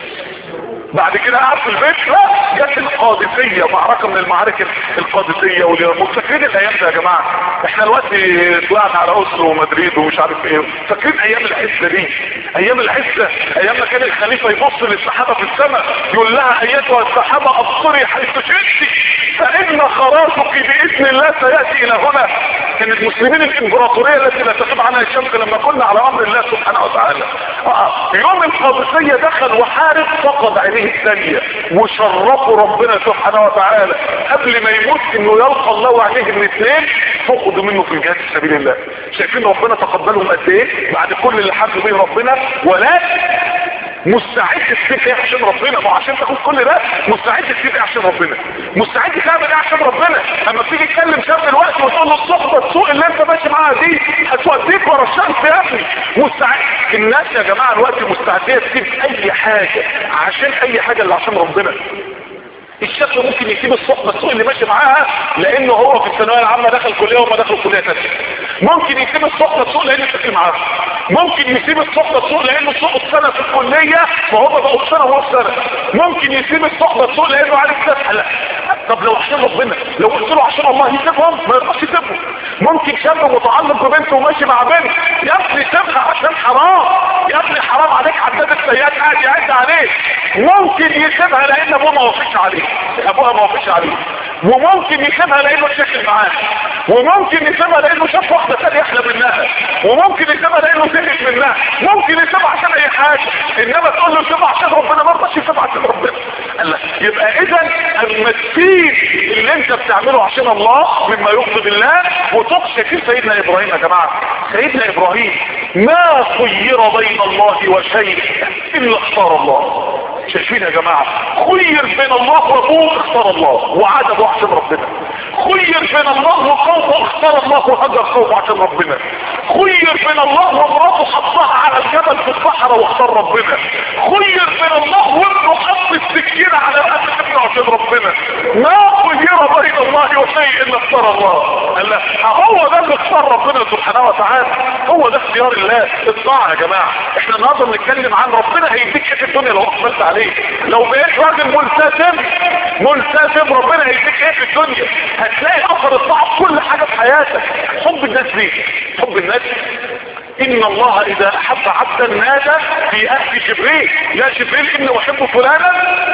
بعد كده قعد في البيت لا جت القادسية معركة من المعارك القادسية واليرموك فاكرين الايام ده يا جماعة احنا دلوقتي طلعنا على اوسلو ومدريد ومش عارف ايه فاكرين ايام العزة دي ايام العزة ايام ما كان الخليفة يبص للسحابة في السماء يقول لها ايتها السحابة ابصري حيث شئتي فان خراجك باذن الله سيأتي الى هنا كان المسلمين الامبراطورية التي لا تغيب عنها الشمس لما كنا على امر الله سبحانه وتعالى آه. يوم القادسية دخل وحارب فقد عينيه الثانية وشرفوا ربنا سبحانه وتعالى قبل ما يموت انه يلقى الله وعليه الاثنين فقدوا منه في الجهاد في سبيل الله شايفين ربنا تقبلهم قد ايه بعد كل اللي حد به ربنا ولكن مستعد تسيب ايه عشان ربنا ما عشان تاخد كل ده مستعد تسيب ايه عشان ربنا مستعد تعمل ايه عشان ربنا اما تيجي تكلم شاب دلوقتي وتقول له الصحبه السوق اللي انت ماشي معاها دي هتوديك ورا الشمس يا ابني مستعد الناس يا جماعه الوقت مستعديه تسيب اي حاجه عشان اي حاجه اللي عشان ربنا الشاب ممكن يسيب الصحبة السوء اللي ماشي معاها لانه هو في الثانوية العامة دخل كلية وما دخل كلية تانية ممكن يسيب الصحبة السوء لانه شكل معاها ممكن يسيب الصحبة السوء لانه سوء السنة في الكلية وهو بقى في سنة وهو في سنة ممكن يسيب الصحبة السوء لانه عارف تسهل طب لو عشان ربنا لو قلت له عشان الله يسيبهم ما يرضاش يسيبهم ممكن شاب متعلق ببنت وماشي مع بنت يا ابني سيبها عشان حرام يا ابني حرام عليك عداد السيئات قاعد يعد عليك ممكن يسيبها لان ابوها ما وافقش عليه ابوها ما وافقش عليه وممكن يسيبها لانه اتشكل معاها وممكن يسيبها لانه شاف واحده ثانيه احلى منها وممكن يسيبها لانه زهق منها ممكن يسيبها عشان اي حاجه انما تقول له سيبها عشان ربنا ما رضاش يسيبها عشان ربنا قال لك يبقى اذا اما تسيب اللي انت بتعمله عشان الله مما يغضب الله وتخشى في سيدنا ابراهيم يا جماعه سيدنا ابراهيم ما خير بين الله وشيء الا اختار الله شايفين يا جماعة خير بين الله وابوه اختار الله وعاد ابوه عشان ربنا خير بين الله وقومه اختار الله وهجر قومه عشان ربنا خير بين الله ومراته حطها على الجبل في الصحراء واختار ربنا خير بين الله وابنه حط السكينة على رأس ابنه عشان ربنا ما خير بين الله وشيء الا اختار الله قال له هو ده اللي اختار ربنا سبحانه وتعالى هو ده اختيار الله الطاعة يا جماعة احنا النهارده بنتكلم عن ربنا هيديك ايه في الدنيا لو اقبلت عليه لو بقيت راجل ملتزم ملتزم ربنا هيديك ايه في الدنيا هتلاقي اثر الطاعة في كل حاجة في حياتك حب الناس ليك حب الناس ان الله اذا احب عبدا نادى في اهل جبريل يا جبريل اني احب فلانا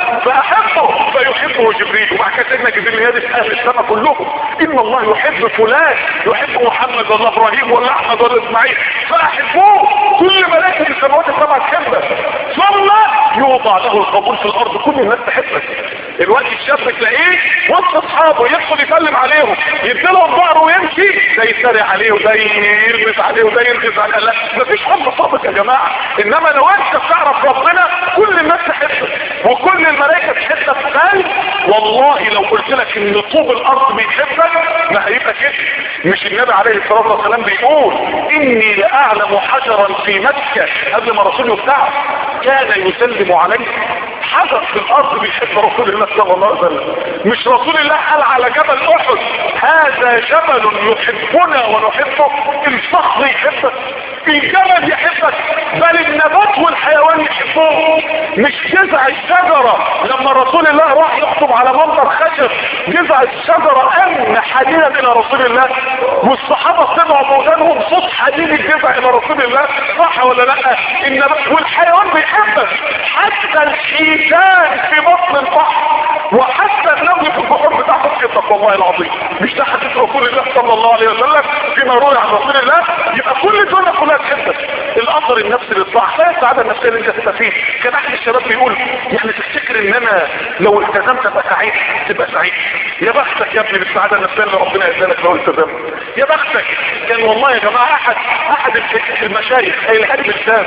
فاحبه فيحبه جبريل ومع كده سيدنا جبريل يهدف اهل السماء كلهم ان الله يحب فلان يحب محمد ولا ابراهيم ولا احمد ولا اسماعيل فاحبوه كل ملائكه السماوات السبع تحبك ثم يوضع له القبول في الارض كل الناس تحبك الوقت الشاب تلاقيه وسط اصحابه يدخل يسلم عليهم يديلهم ظهره ويمشي ده يتريق عليه وده يرمز عليه وده يرمز عليه لا مفيش حب صادق يا جماعه انما لو انت بتعرف ربنا كل الناس تحبك وكل الملائكه تحبك بل والله لو قلت لك ان طوب الارض بيحبك ما هيبقى كده مش النبي عليه الصلاه والسلام بيقول اني لاعلم حجرا في مكه قبل ما رسوله بتاعه كان يسلم عليه حجر في الارض بيحب رسول الله صلى الله عليه وسلم مش رسول الله قال على جبل احد هذا جبل يحبنا ونحبه الصخر يحبك الجبل يحبك بل النبات والحيوان يحبوه مش جذع الشجرة لما رسول الله راح يخطب على منبر خشب جذع الشجرة امن حديدا الى رسول الله والصحابة سمعوا موجانهم صوت حديد الجذع الى رسول الله صح ولا لا النبات والحيوان بيحبك حتى الحيتان في بطن البحر وحتى النبي في البحر بتاع خطة والله العظيم مش ده حديث رسول الله صلى الله عليه وسلم فيما روي عن رسول الله يبقى كل الدنيا كلها تحبك الاثر النفسي للصح لا السعاده النفسيه اللي انت تبقى فيه كان احد الشباب بيقول يعني تفتكر ان انا لو التزمت ابقى سعيد تبقى سعيد يا بختك يا ابني بالسعاده النفسيه اللي ربنا يديلك لو التزمت يا بختك كان والله يا جماعه احد احد المشايخ قايلها لي بالسام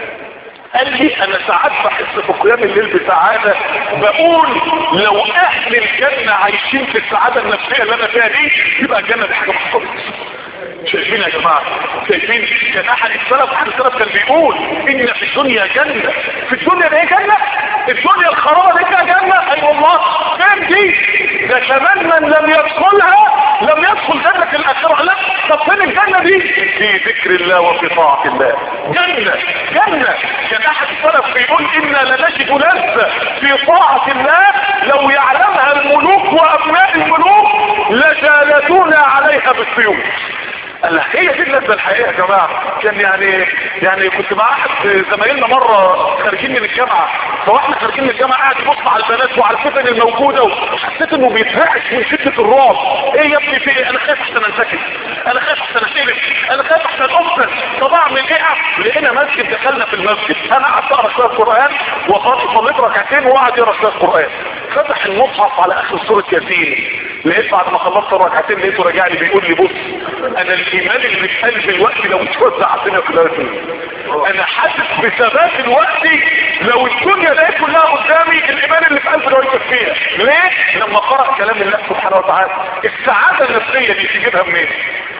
قال لي انا ساعات بحس في قيام الليل بسعادة بقول لو اهل الجنة عايشين في السعادة النفسية اللي انا فيها دي يبقى الجنة دي حاجة محصلة شايفين يا جماعة شايفين كان احد السلف احد السلف كان بيقول ان في الدنيا جنة في الدنيا دي جنة الدنيا الخرابة دي فيها جنة اي والله فين دي ده كمان من لم يدخلها لم يدخل جنة الاخرة لا طب فين الجنة دي في ذكر الله وفي طاعة الله جنة جنة كان احد السلف بيقول انا لنجد لذة في طاعة الله لو يعلمها الملوك وابناء الملوك لجالدونا عليها بالسيوف قال هي دي اللذة الحقيقة يا جماعة كان يعني يعني كنت مع احد زمايلنا مرة خارجين من الجامعة فواحنا خارجين من الجامعة قاعد يبص على البنات وعلى الفتن الموجودة وحسيت انه بيترعش من شدة الرعب ايه يا ابني في ايه انا خايف احسن انسكت انا خايف احسن اشيلك انا خايف احسن افصل طب اعمل ايه لقينا مسجد دخلنا في المسجد انا قعدت اقرا شوية قرآن وصليت ركعتين وقعد يقرا شوية قرآن فتح المصحف على اخر سورة ياسين لقيت بعد ما خلصت الركعتين لقيته راجع لي بيقول لي بص انا الايمان اللي في قلبي الوقت لو اتوزع علينا كلها انا حاسس بثبات الوقت لو الدنيا دي كلها قدامي الايمان اللي في قلبي لو يكفيها ليه لما قرأ كلام الله سبحانه وتعالى السعادة النفسية دي تجيبها منين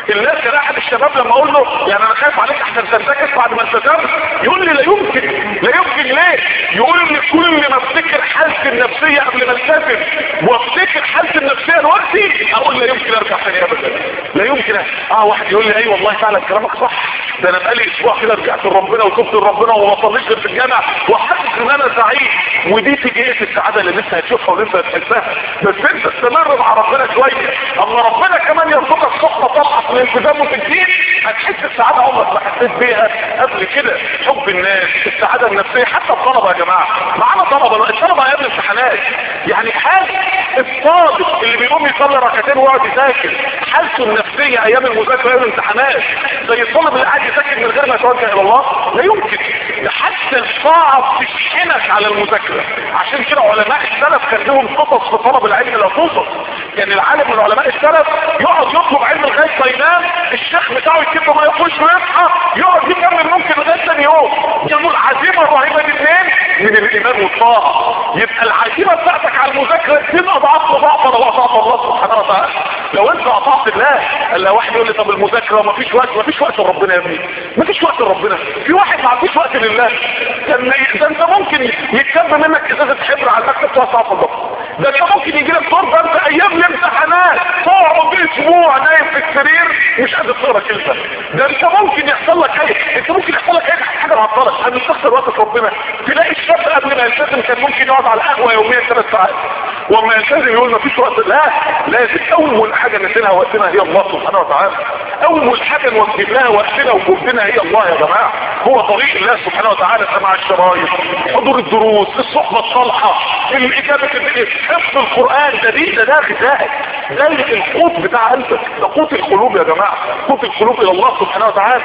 الناس كان احد الشباب لما اقول له يعني انا خايف عليك احسن تنتكس بعد ما التزمت يقول لي لا يمكن لا يمكن ليه يقول لي كل ما افتكر حالتي النفسيه قبل ما التزم وافتكر حالتي النفسيه دلوقتي اقول لا يمكن ارجع تاني ابدا لا يمكن اه واحد يقول لي اي والله فعلا كلامك صح ده انا بقالي اسبوع كده رجعت لربنا وتبت لربنا وما صليتش غير في الجامع وحاسس ان انا سعيد ودي تيجي ايه السعاده اللي لسه هتشوفها ولسه هتحسها بس انت استمر مع ربنا شويه اما ربنا كمان يرزقك صحبه طالعه في الالتزام وفي الدين هتحس السعاده عمرك ما حسيت بيها قبل كده حب الناس السعاده النفسيه حتى الطلبه يا جماعه معانا طلبه الطلبه ايام الامتحانات يعني حال الطالب اللي بيقوم يصلي ركعتين ويقعد يذاكر حالته النفسيه ايام المذاكره ايام الامتحانات زي الطالب اللي قاعد يذاكر من غير ما يتوجه الى الله لا يمكن ده حتى الصعب تشحنك على المذاكره عشان كده علماء السلف كان لهم قصص في طلب العلم لا توصف يعني العالم من علماء السلف يقعد يطلب علم لغايه ما ينام الشيخ بتاعه يكتب ما يخش ويصحى يقعد يكمل ممكن لغايه ثاني يوم يقول العزيمه الرهيبه دي فين؟ من الايمان والطاعه يبقى العزيمه بتاعتك على المذاكره تبقى ضعف ضعف لو اطعت الله سبحانه وتعالى لو انت اطعت الله الا واحد يقول لي طب المذاكره ما فيش وقت ما فيش وقت لربنا يا ابني ما فيش وقت لربنا في واحد ما عندوش وقت لله ده ده انت ممكن يتكب منك ازازه حبر على المكتب توسع في الضغط ده انت ممكن يجي لك دور ده انت ايام الامتحانات تقعد اسبوع نايم في السرير مش قادر تقرا كلمه ده انت ممكن يحصل لك ايه انت ممكن يحصل لك اي حاجه تعطلك انا تخسر وقت ربنا تلاقي الشاب قبل ما يلتزم كان ممكن يقعد على القهوه يوميا ثلاث ساعات وما يلتزم يقول ما فيش وقت لا لازم اول حاجه نديلها وقتنا هي الله سبحانه وتعالى اول حاجه نوجه لها وقتنا وجهدنا هي الله يا جماعه هو طريق الله سبحانه وتعالى سماع الشرايط حضور الدروس الصحبه الصالحه الاجابه حفظ القران ده دي ده ده غذائك ده القوت بتاع قلبك ده قوت القلوب يا جماعه قوت القلوب الى الله سبحانه وتعالى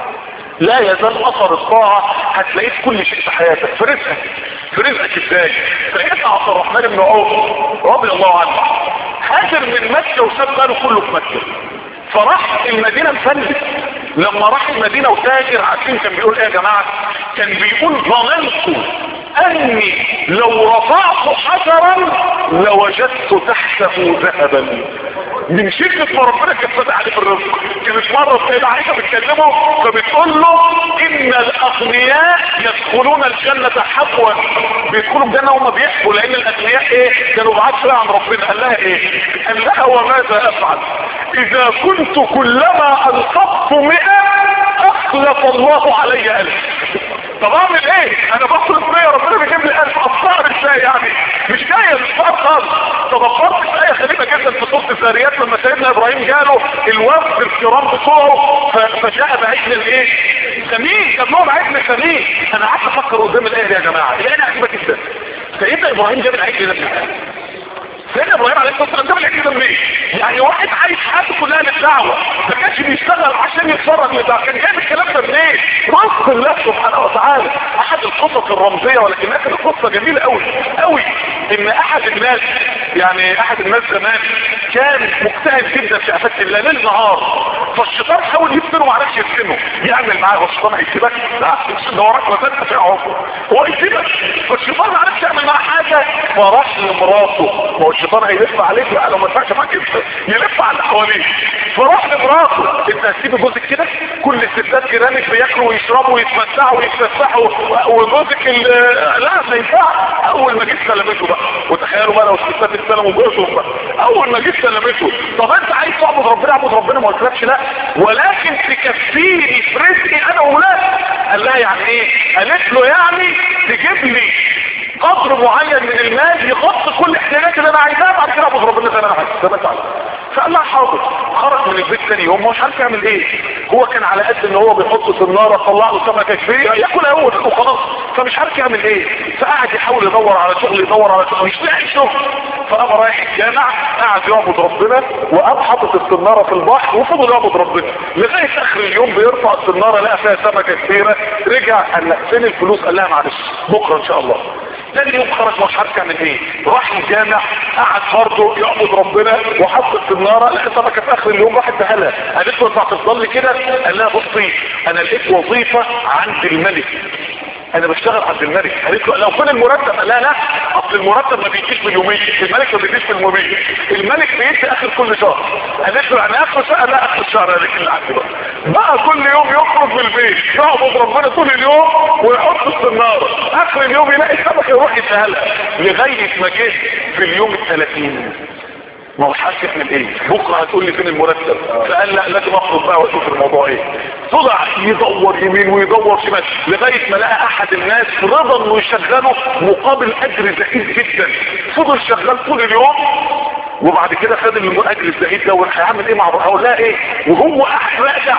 لا يزال اثر الطاعة هتلاقيه في كل شيء في حياتك في رزقك في رزقك ازاي سيدنا عبد الرحمن بن عوف رضي الله عنه هاجر من مكة وساب ماله كله في مكة فراح المدينة مفلس لما راح المدينة وتاجر عارفين كان بيقول ايه يا جماعة كان بيقول ظننت اني لو رفعت حجرا لوجدت تحته ذهبا من شدة ما ربنا كان فتح عليه في الرزق كانت مرة السيدة عائشة بتكلمه فبتقول له ان الاغنياء يدخلون الجنة حبوا بيدخلوا الجنة وهم بيحبوا لان الاغنياء ايه كانوا بعاد شوية عن ربنا قال لها ايه قال لها وماذا افعل اذا كنت كلما انفقت مئة اخلف الله علي الف طب اعمل ايه انا بصرف مية ربنا بيجيب لي الف اصفار ازاي يعني مش جاية مش فاهم خالص تدبرت في ايه غريبة جدا في صورة الزاريات لما سيدنا ابراهيم جاله الوفد الكرام بتوعه فجاء بعجل الايه سمين جاب لهم عجل سمين انا قعدت افكر قدام الايه دي يا جماعة الايه دي عجيبة جدا سيدنا ابراهيم جاب العجل ده سيدنا ابراهيم عليه الصلاه والسلام جاب العجل ده منين؟ يعني واحد عايش حياته كلها للدعوه ما كانش بيشتغل عشان يتفرج للدعوه كان جايب الكلام ده منين؟ رزق الله سبحانه وتعالى احد القصص الرمزيه ولكنها كانت قصه جميله قوي قوي ان احد الناس يعني احد الناس زمان كان مجتهد جدا في عباده الله ليل نهار فالشيطان حاول يفتنه ما عرفش يفتنه يعمل معاه هو الشيطان هيسيبك لا ده وراك مسافه في عمره هو يسيبك فالشيطان ما عرفش يعمل معاه حاجه فراح لمراته ما هو الشيطان هيلف عليك بقى لو ما ينفعش معاك يلف على اللي حواليك فراح لمراته انت هتسيب جوزك كده كل الستات جيرانك بياكلوا ويشربوا ويتمتعوا ويتفسحوا وجوزك لا ما ينفعش اول ما جيت سلمته بقى وتخيلوا بقى لو الستات استلموا جوزهم بقى اول ما جيت سلمته طب انت عايز تعبد ربنا اعبد ربنا ما قلتلكش لا ولكن تكفيني في رزقي انا وولادي قال لها يعني ايه قالت له يعني تجيب لي قدر معين من المال يغطي كل احتياجاتي اللي انا عايزاها بعد كده ابو ربنا زي ما انا عايز زي ما انت عايز فقال لها حاضر خرج من البيت ثاني يوم مش عارف يعمل ايه هو كان على قد ان هو بيحط في النار طلع له سمكه كبيره ياكل اول وخلاص فمش عارف يعمل ايه فقعد يحاول يدور على شغل يدور على شغل مش لاقي شغل فقام رايح الجامع قعد يعبد ربنا وقام حاطط السناره في البحر وفضل يعبد ربنا لغايه اخر اليوم بيرفع السناره لقى فيها سمكه كبيره رجع قال لها فين الفلوس قال لها معلش بكره ان شاء الله تاني يوم خرج مش عارف يعمل ايه راح الجامع قعد برضه يعبد ربنا وحط السناره لقى سمكه في اخر اليوم راحت بهلها قالت له ينفع تفضل لي كده قال لها بصي انا لقيت وظيفه عند الملك انا بشتغل عند الملك قالت له لو كان المرتب لا لا اصل المرتب ما بيجيش باليومين الملك ما بيجيش باليومين الملك بيجي اخر كل شهر قالت له يعني اخر شهر لا اخر شهر قالت اللي عندي بقى بقى كل يوم يخرج من البيت يعبد ربنا طول اليوم ويحط الصناره اخر اليوم يلاقي سمكه يروح يسهلها لغايه ما جه في اليوم الثلاثين ما هو حاسس يعمل ايه بكره هتقول لي فين المرتب فقال لا لازم اخرج بقى واشوف الموضوع ايه طلع يدور يمين ويدور شمال لغايه ما لقى احد الناس رضا انه يشغله مقابل اجر زهيد جدا فضل شغال طول اليوم وبعد كده خد الاجر الزهيد ده وراح هيعمل ايه مع هقول لها ايه وهو قاعد راجع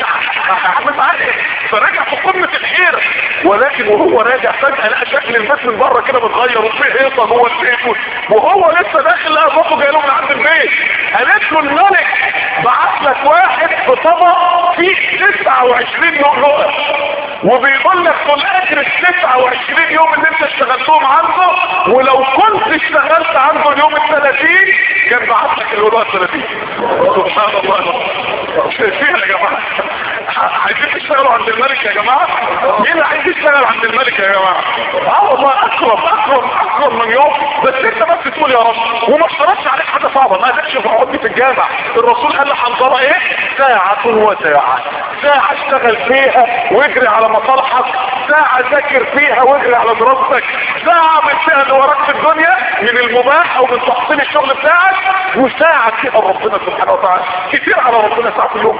هعمل معاه ايه فرجع في قمه الحيره ولكن وهو راجع فجاه لقى شكل البيت من بره كده متغير وفيه هيصه جوه البيت وهو لسه داخل لقى بابه جاي له من عند البيت قالت له الملك بعت لك واحد في طبق فيه 29 لؤلؤه وبيقول لك دول اجر ال 29 يوم اللي انت اشتغلتهم عنده ولو كنت اشتغلت عنده اليوم ال 30 كان بعت لك اللؤلؤه 30 سبحان الله شايفين يا جماعه عايزين تشتغلوا عند الملك يا جماعه مين اللي عايز يشتغل عند الملك يا جماعه اه والله اكرم اكرم اكرم من يوم بس انت بس تقول يا رب وما اشترطش عليك حاجه صعبه ما قدرش في عقدي في الجامع الرسول قال لحنظله ايه ساعه وساعه ساعه اشتغل فيها واجري على مصالحك ساعه ذاكر فيها واجري على دراستك ساعه من فيها اللي وراك في الدنيا من المباح او من تحصيل الشغل بتاعك وساعه فيها ربنا سبحانه وتعالى كتير على ربنا ساعه في اليوم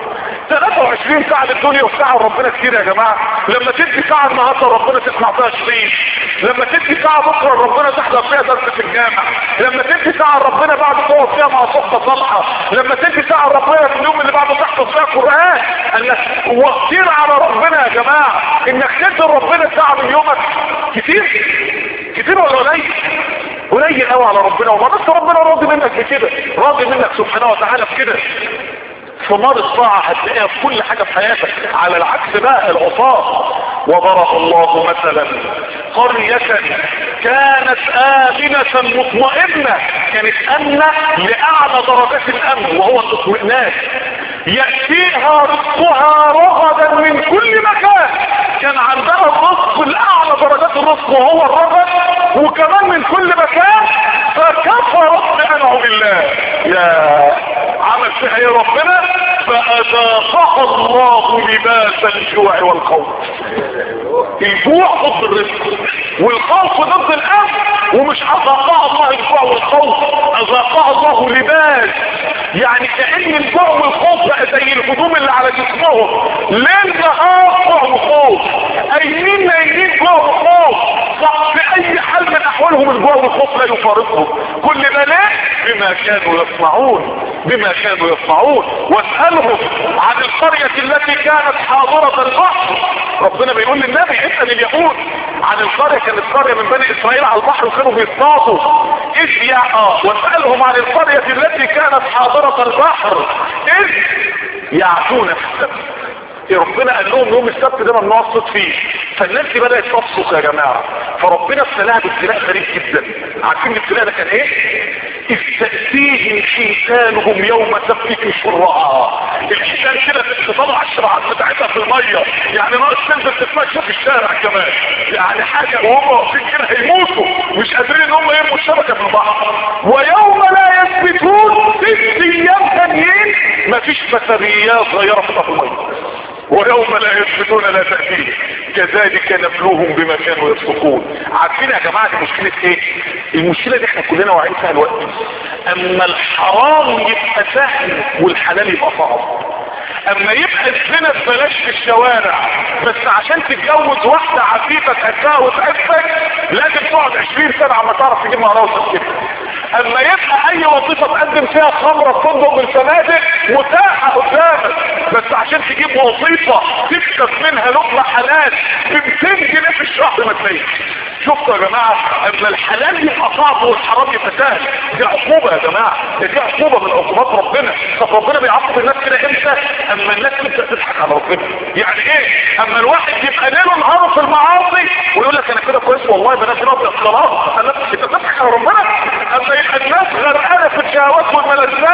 23 ساعه للدنيا وساعه ربنا كتير يا جماعه لما تدي ساعه النهارده ربنا تسمع فيها شريط لما تدي ساعه بكره ربنا تحضر فيها درس في الجامع لما تدي ساعه ربنا بعد تقعد فيها مع صحبه صالحه لما تدي ساعه ربنا في اليوم اللي بعده تحفظ فيها قران انك وكتير على ربنا يا جماعه انك تدي ربنا ساعه من يومك كتير كتير ولا قليل قليل قوي على ربنا وما بس ربنا راضي منك بكده راضي منك سبحانه وتعالى بكده ثمار الطاعة هتلاقيها في كل حاجة في حياتك على العكس بقى العصاة وضرب الله مثلا قرية كانت آمنة مطمئنة كانت أمنة لأعلى درجات الأمن وهو الاطمئنان يأتيها رزقها رغدا من كل مكان كان عندها الرزق الأعلى درجات الرزق وهو الرغد وكمان من كل مكان فكفرت بأنعم الله يا عمل فيها ايه ربنا فأذاقها الله لباس الجوع والخوف الجوع ضد الرزق والخوف ضد الامن ومش اذاقها الله الجوع والخوف اذاقها الله لباس يعني كأن الجوع والخوف بقى زي الهدوم اللي على جسمهم ليل نهار جوع وخوف ايمين نايمين جوع وخوف في اي حال من احوالهم الجوع والخوف لا يفارقهم كل ده ليه بما كانوا يصنعون بما كانوا يصنعون واسألهم عن القرية التي كانت حاضرة البحر ربنا بيقول للنبي اسأل اليهود عن القرية كانت قرية من بني اسرائيل على البحر وكانوا بيصطادوا اذ يا اه واسألهم عن القرية التي كانت حاضرة البحر اذ يعتون في السبت ربنا قال لهم يوم السبت ده ممنوع الصوت فيه فالناس دي بدأت تفصص يا جماعة فربنا ابتلاها بابتلاء غريب جدا عارفين الابتلاء ده كان ايه؟ إذ تأتيهم حيتانهم يوم سبتك شرعا الحيتان كده تطلع الشرعات بتاعتها في المية يعني ناقص تنزل تتمشى في الشارع كمان يعني حاجة وهم واقفين كده هيموتوا مش قادرين ان هم يرموا الشبكة في البحر ويوم لا يثبتون ست ايام تانيين مفيش بسريات صغيرة في المية ويوم لا يثبتون لا تأتيه كذلك نبلوهم بما كانوا يفسقون عارفين يا جماعة المشكلة ايه المشكلة دي احنا كلنا واعيين فيها الوقت اما الحرام يبقى سهل والحلال يبقى صعب اما يبقى الزنا ببلاش في الشوارع بس عشان تتجوز واحدة عفيفة تحسها وتحسك لازم تقعد 20 سنة عما تعرف تجيب مهرها وتسكتها اما يبقى اي وظيفة تقدم فيها خمرة في فندق من الفنادق متاحة قدامك بس عشان تجيب وظيفة تكسب منها لقمة حلال ب 200 جنيه في الشهر ما تلاقيش شفتوا يا جماعة اما الحلال يبقى صعب والحرام يبقى سهل دي عقوبة يا جماعة دي عقوبة من عقوبات ربنا طب ربنا بيعاقب الناس كده امتى اما الناس تبدا تضحك على ربنا يعني ايه اما الواحد يبقى ليله نهاره في المعاصي ويقول لك انا كده كويس والله بنات ربي خلاص انت بتضحك على ربنا اما يبقى الناس غرقانه في الشهوات والملذات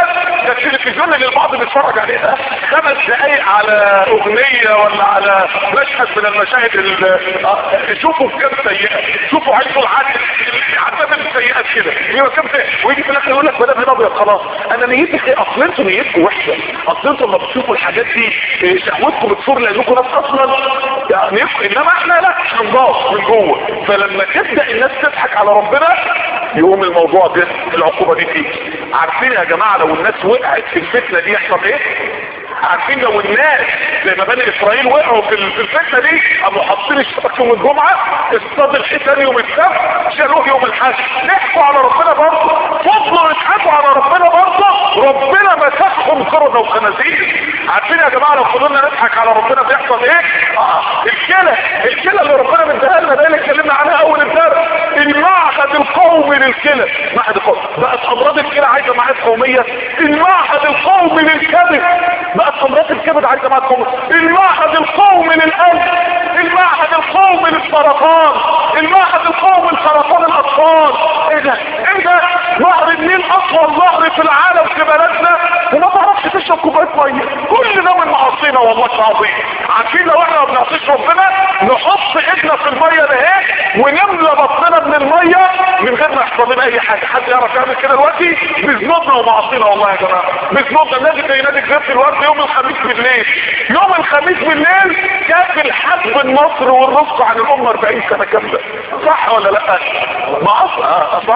ده التلفزيون اللي البعض بيتفرج عليه ده خمس دقايق على اغنيه ولا على مشهد من المشاهد ال- آه، شوفوا كام سيئه شوفوا عيشوا العدل عدد السيئات كده يبقى كام سيئه ويجي في الاخر يقول لك بدل هنا ابيض خلاص انا نيتي ايه اصل انتوا نيتكم وحشه اصل انتوا لما بتشوفوا الحاجات دي إيه، شهوتكم بتصور لانكم ناس اصلا يعني انما احنا لا احنا نضاف من جوه فلما تبدا الناس تضحك على ربنا يقوم الموضوع ده العقوبه دي تيجي عارفين يا جماعه لو الناس وقعت في الفتنه دي يحصل ايه عارفين لو الناس زي ما بني اسرائيل وقعوا في ال- في الفتنه دي قاموا حاطين الشبك يوم الجمعه اصطاد الحيتان يوم السبت شالوه يوم الحشر ضحكوا على ربنا برضه فضلوا يضحكوا على ربنا برضه ربنا مسخهم قرده وخنازير عارفين يا جماعه لو فضلنا نضحك على ربنا بيحصل ايه؟ اه الكلى الكلى اللي ربنا مديها لنا ده اللي اتكلمنا عنها اول امبارح المعهد القومي للكلى معهد القومي بقت امراض الكلى عايزه معهد قوميه المعهد القومي للكبد بقت امراض الكبد عايزه معهد قومي المعهد القومي للقلب المعهد القومي للسرطان المعهد القومي لسرطان الاطفال ايه ده ايه ده نهر النيل اطول نهر في العالم في بلدنا وما تعرفش تشرب كوبايه ميه كل ده من معاصينا والله العظيم عارفين لو احنا ما بنعصيش ربنا نحط ايدنا في الميه ده اهي ونملى بطننا من الميه من غير ما يحصل لنا اي حاجه حد يعرف يعمل كده دلوقتي بذنوبنا ومعاصينا والله يا جماعه بذنوبنا النادي زي نادي جزيره الورد يوم الخميس بالليل يوم الخميس بالليل كان الحجب النصر والرفق عن الامه 40 سنه كامله صح ولا لا؟ ما أص- آه، صح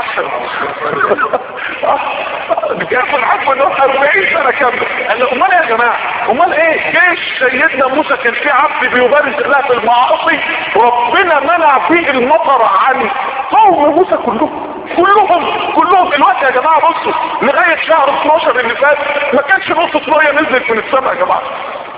كان الحجب النصر 40 سنه كامله قال له امال إيه يا جماعه امال ايه جيش سيدنا موسى كان في عبد بيبارز الله في المعاصي ربنا منع فيه المطر عن قوم موسى كلهم كلهم كلهم الوقت يا جماعه بصوا لغايه شهر 12 اللي فات ما كانش نص ميه نزلت من السماء يا جماعه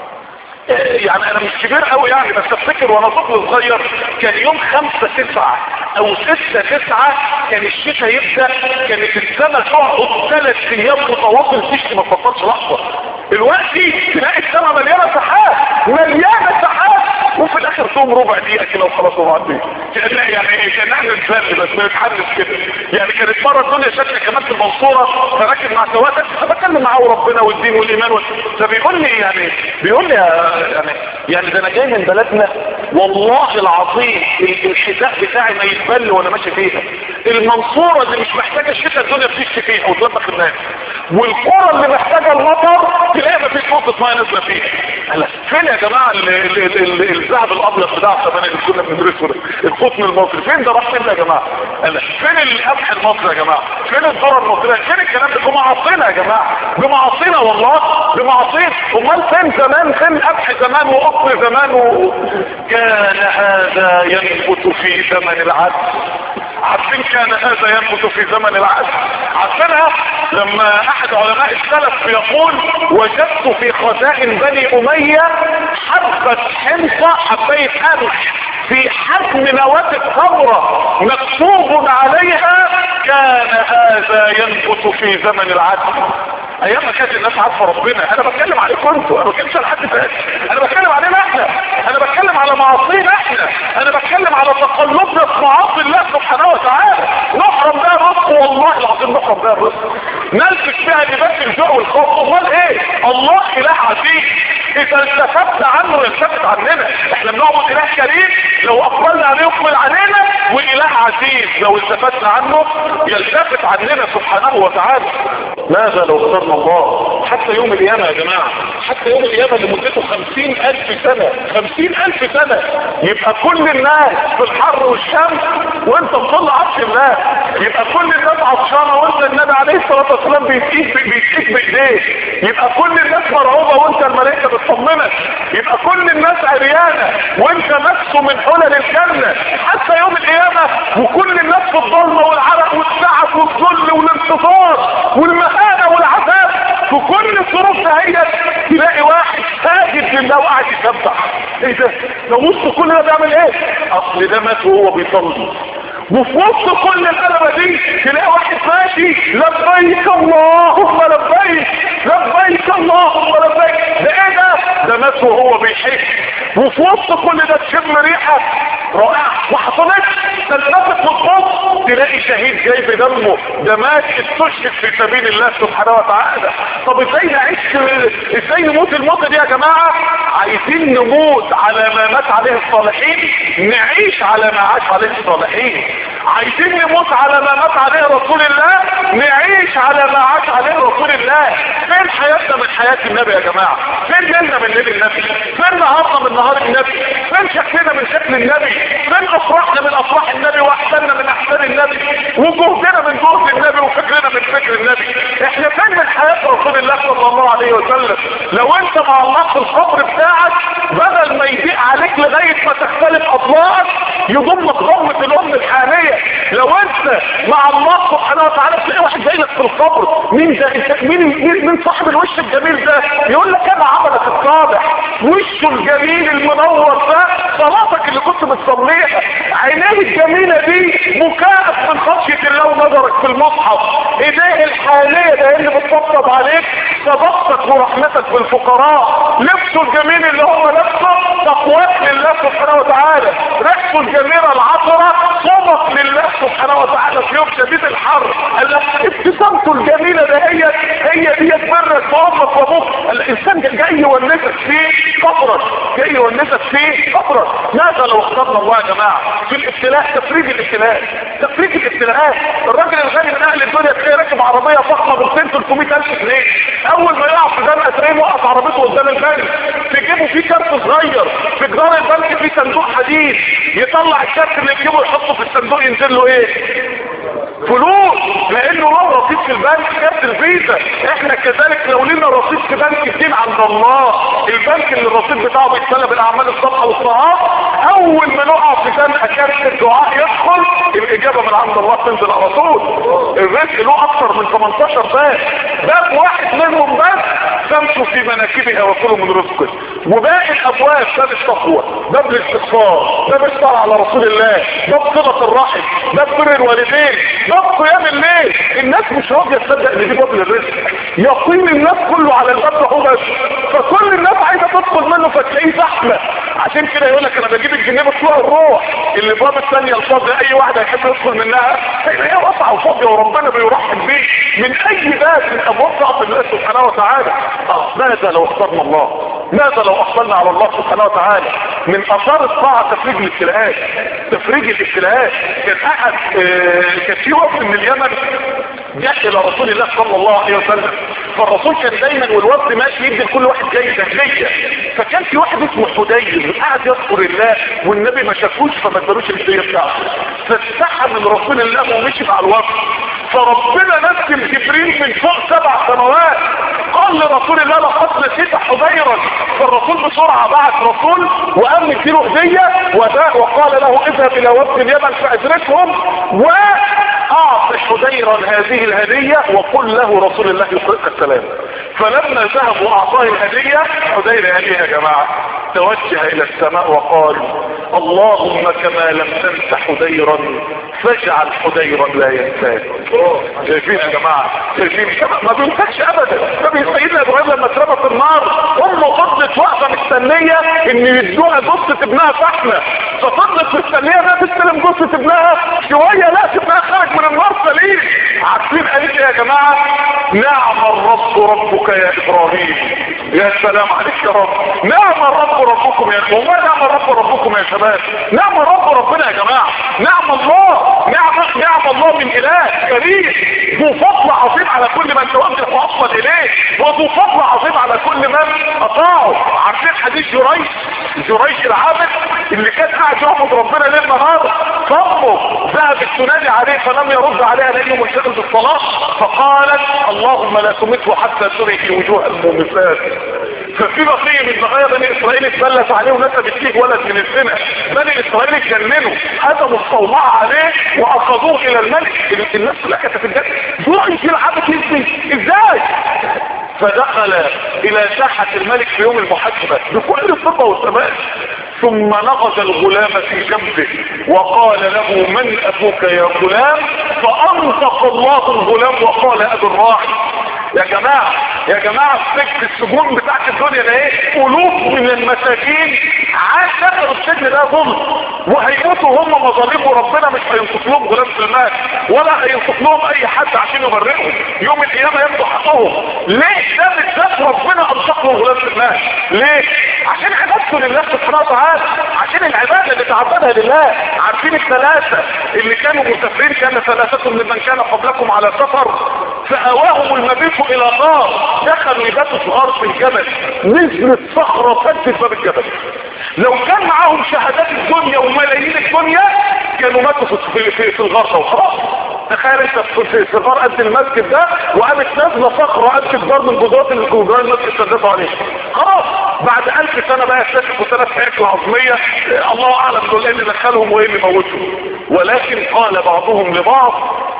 يعني انا مش كبير قوي يعني بس افتكر وانا طفل صغير كان يوم خمسة تسعة او ستة تسعة كان الشتاء يبدأ كانت السنة تقعد ثلاث ايام متواصل تشتي ما تفضلش لحظة دلوقتي تلاقي السماء مليانة سحاب مليانة سحاب وفي الاخر تقوم ربع دقيقة كده وخلاص وبعدين كان يعني ايه كان احنا نتفرج بس بنتحدث كده يعني كانت مرة الدنيا شكل كمان في المنصورة فراكب مع سواق فبتكلم معاه ربنا والدين والايمان وال... فبيقول لي يعني بيقول لي يا- يعني يعني ده انا جاي من بلدنا والله العظيم ال- الحذاء بتاعي ما يتبل وانا ماشي فيها المنصورة اللي مش محتاجة الشتاء الدنيا بتشتي فيها وتلبخ الناس والقرى اللي محتاجة المطر تلاقيها ما فيش نقطة ميه نازلة فيها هلا فين يا جماعة ال- ال- ال- ال- الذهب الابيض بتاع زمان اللي كنا بندرسه ده القطن المصري فين ده راح فين ده يا جماعة هلا فين القمح المصري يا جماعة فين الذرة المصرية فين الكلام ده بمعاصينا يا جماعة بمعاصينا والله بمعاصينا امال فين زمان فين القمح زمان وقطن زمان و... كان هذا ينبت في زمن العدل عارفين كان هذا ينبت في زمن العدل عارفينها لما احد علماء السلف يقول وجدت في خزائن بني امية حبة حنطة حباية قمح في حجم نواة التمرة مكتوب عليها كان هذا ينبت في زمن العدل ايام ما كانت الناس عارفه ربنا انا بتكلم عليكم انتوا انا ما بتكلمش على حد تاني انا بتكلم علينا احنا انا بتكلم على معاصينا احنا انا بتكلم على تقلبنا في معاصي الله سبحانه وتعالى نحرم بها الرزق والله العظيم نحرم بها الرزق نلبس فيها لباس الجوع والخوف امال ايه الله اله عزيز اذا التفت عنه يلتفت عننا احنا بنعبد اله كريم لو اقبلنا عليه يقبل علينا واله عزيز لو التفتنا عنه يلتفت عننا سبحانه وتعالى ماذا لو اخترنا الله حتى يوم القيامة يا جماعة حتى يوم القيامة اللي مدته خمسين الف سنة خمسين الف سنة يبقى كل الناس في الحر والشمس وانت بطل عرش الله يبقى كل الناس عطشانة وانت النبي عليه الصلاة والسلام بيسقيك بيسقيك بايديه يبقى كل الناس مرعوبة وانت الملائكة بتطمنك يبقى كل الناس عريانة وانت نفسه من حلل الجنة حتى يوم القيامة وكل الناس في الظلمة والعرق والتعب والذل والانتصار والمهانة والعذاب في كل الظروف دهيت تلاقي واحد ساجد لله وقاعد يسبح ايه ده لو وسط كل ده بيعمل ايه اصل ده مات وهو بيصلي وفي وسط كل القلبة دي تلاقي واحد ماشي لبيك اللهم لبيك لبيك اللهم لبيك ده ايه ده ده مات وهو بيحج وفي وسط كل ده تشم ريحة رائعة ما حصلتش تلتفت وتبص تلاقي شهيد جاي بدمه ده مات استشهد في سبيل الله سبحانه وتعالى طب ازاي نعيش ازاي نموت الموت دي يا جماعة عايزين نموت على ما مات عليه الصالحين نعيش على ما عاش عليه الصالحين عايزين نموت على ما مات عليه رسول الله نعيش على ما عاش عليه رسول الله فين حياتنا من حياة النبي يا جماعة فين ليلنا من ليل النبي فين نهارنا من نهار النبي فين شكلنا من شكل النبي فين افراحنا من افراح النبي واحساننا من احسان النبي وجهدنا من جهد النبي وفكرنا من فكر النبي احنا فين من حياة رسول الله صلى الله عليه وسلم لو انت مع الله في القبر بتاعك بدل ما يضيق عليك لغاية ما تختلف اضلاعك يضمك ضمة الام الحانية لو انت مع الله سبحانه وتعالى تلاقي واحد جاي لك في القبر مين ده انت مين مين, مين صاحب الوش الجميل ده يقول لك انا عملك الصالح وشه الجميل المنور ده صلاتك اللي كنت بتصليها عينيه الجميلة دي مكافئ من خشية الله ونظرك في المصحف ايديه الحالية ده اللي بتطبطب عليك صدقتك ورحمتك بالفقراء لبسه الجميل اللي هو لبسه تقواك لله سبحانه وتعالى ريحته الجميلة العطرة صمت لله سبحانه وتعالى في يوم شديد الحر قال لك ابتسامته الجميلة ده هي هي دي برك بامك وابوك الانسان جاي يونسك في قبرك جاي يونسك في قبرك ماذا لو اخترنا الله يا جماعة في الابتلاء تفريج الابتلاء تفريج الابتلاءات الراجل الغني من اهل الدنيا تلاقيه راكب عربية فخمة ب 300 الف جنيه اول ما يقع في زنقة تلاقيه موقف عربيته قدام البنك في جيبه فيه كارت صغير في جدار البنك فيه صندوق حديد يطلع الكارت اللي يجيبه يحطه في الصندوق ينزل له ايه فلوس لانه هو رصيد في البنك كارت الفيزا احنا كذلك لو لنا رصيد في بنك الدين عند الله البنك اللي الرصيد بتاعه بيتسلى بالاعمال الصالحه والطاعات اول ما نقع في زنقه كارت الدعاء يدخل الاجابه من عند الله تنزل على طول الرزق له اكثر من 18 باب باب واحد منهم بس تمشوا في مناكبها وكلوا من رزقه وباقي الابواب باب التقوى باب الاستغفار باب الصلاه على رسول الله باب صله الرحم باب بر الوالدين باب قيام الليل الناس مش راضيه تصدق ان دي باب للرزق يقين الناس كله على الباب ده هو بس فكل الناس عايزه تدخل منه فتلاقيه زحمه عشان كده يقول لك انا بجيب الجنيه بطلع الروح اللي باب الثانيه الفاضيه اي واحد هيحب يدخل منها هي واسعه وفاضيه وربنا بيرحب بيه من اي باب من ابواب طاعه الله سبحانه وتعالى ماذا لو اخترنا الله ماذا لو اقبلنا على الله سبحانه وتعالى من اثار الطاعة تفريج الابتلاءات تفريج الابتلاءات كان احد اه كان في وفد من اليمن جاء الى رسول الله صلى الله عليه وسلم فالرسول كان دايما والوفد ماشي يدي لكل واحد جايزه هديه فكان في واحد اسمه حدير قاعد يذكر الله والنبي ما شافوش فما ادالوش الهديه بتاعته فاستحى من رسول الله ومشي مع الوفد فربنا نسم جبريل من فوق سبع سماوات قال لرسول الله لقد نسيت حذيرا فالرسول بسرعة بعت رسول وقام يديله هدية وقال له اذهب الى وفد اليمن فادركهم واعط حذيرا هذه الهدية وقل له رسول الله يقرئك السلام فلما ذهب واعطاه الهدية حذير هذه يا جماعة توجه الى السماء وقال اللهم كما لم تنس حذيرا فاجعل حذيرا لا ينساك شايفين يا جماعة شايفين ما بينساكش ابدا ما سيدنا ابراهيم لما اترمى في النار امه فضلت واقفه مستنيه ان يدوها جثه ابنها فحمه ففضلت مستنيه انها تستلم جثه ابنها شويه لا ابنها خرج من النار سليم عارفين قالت ايه يا جماعه نعم الرب ربك يا ابراهيم يا سلام عليك يا رب نعم الرب ربكم يا والله نعم الرب ربكم يا شباب نعم الرب ربنا يا جماعه نعم الله نعم نعم الله من اله كريم ذو فضل عظيم على كل من توجه واصل اليه وذو فضل عظيم على كل من اطاعه عارفين حديث جريج جريج العابد اللي كان قاعد يعبد ربنا ليل نهار صمه ذهبت تنادي عليه فلم يرد عليها لانه منشغل بالصلاه فقالت اللهم لا تمته حتى تري في وجوه المومسات ففي بقيه من بقايا بني اسرائيل اتبلت عليه ونسبت فيه ولد من الزنا بني اسرائيل اتجننوا هدموا الصومعه عليه واخذوه الى الملك الناس كلها كانت في الجنه جريج العابد يزني ازاي فدخل الى ساحة الملك في يوم المحاسبة بكل الصفة والثبات ثم نغز الغلام في جنبه وقال له من ابوك يا غلام فانطق الله الغلام وقال ابي الراعي يا جماعة يا جماعة في السجون بتاعت الدنيا ده ايه الوف من المساكين عاش دخلوا السجن ده ظلم وهيموتوا هم مظالم وربنا مش هينصف لهم غلاف في المال ولا هينصف لهم اي حد عشان يبرئهم يوم القيامة ياخدوا حقهم ليه ده بالذات ربنا انصف لهم غلاف في المال ليه عشان عبادته لله سبحانه وتعالى عشان العبادة اللي تعبدها لله عارفين الثلاثة اللي كانوا مسافرين كان ثلاثة ممن كان قبلكم على سفر فأواهم المبيت الى غار دخلوا يباتوا في غار في الجبل نزلت صخرة فدت باب الجبل لو كان معاهم شهادات الدنيا وملايين الدنيا كانوا ماتوا في, في, في الغار ده وخلاص تخيل انت في, في غار قد المسجد ده وقامت نازله صخره قد جدار من جدرات الجدران المسجد سددوا عليه خلاص بعد ألف سنة بقى يكتشفوا ثلاث حياة عظمية الله أعلم دول ايه اللي دخلهم وايه اللي موتهم ولكن قال بعضهم لبعض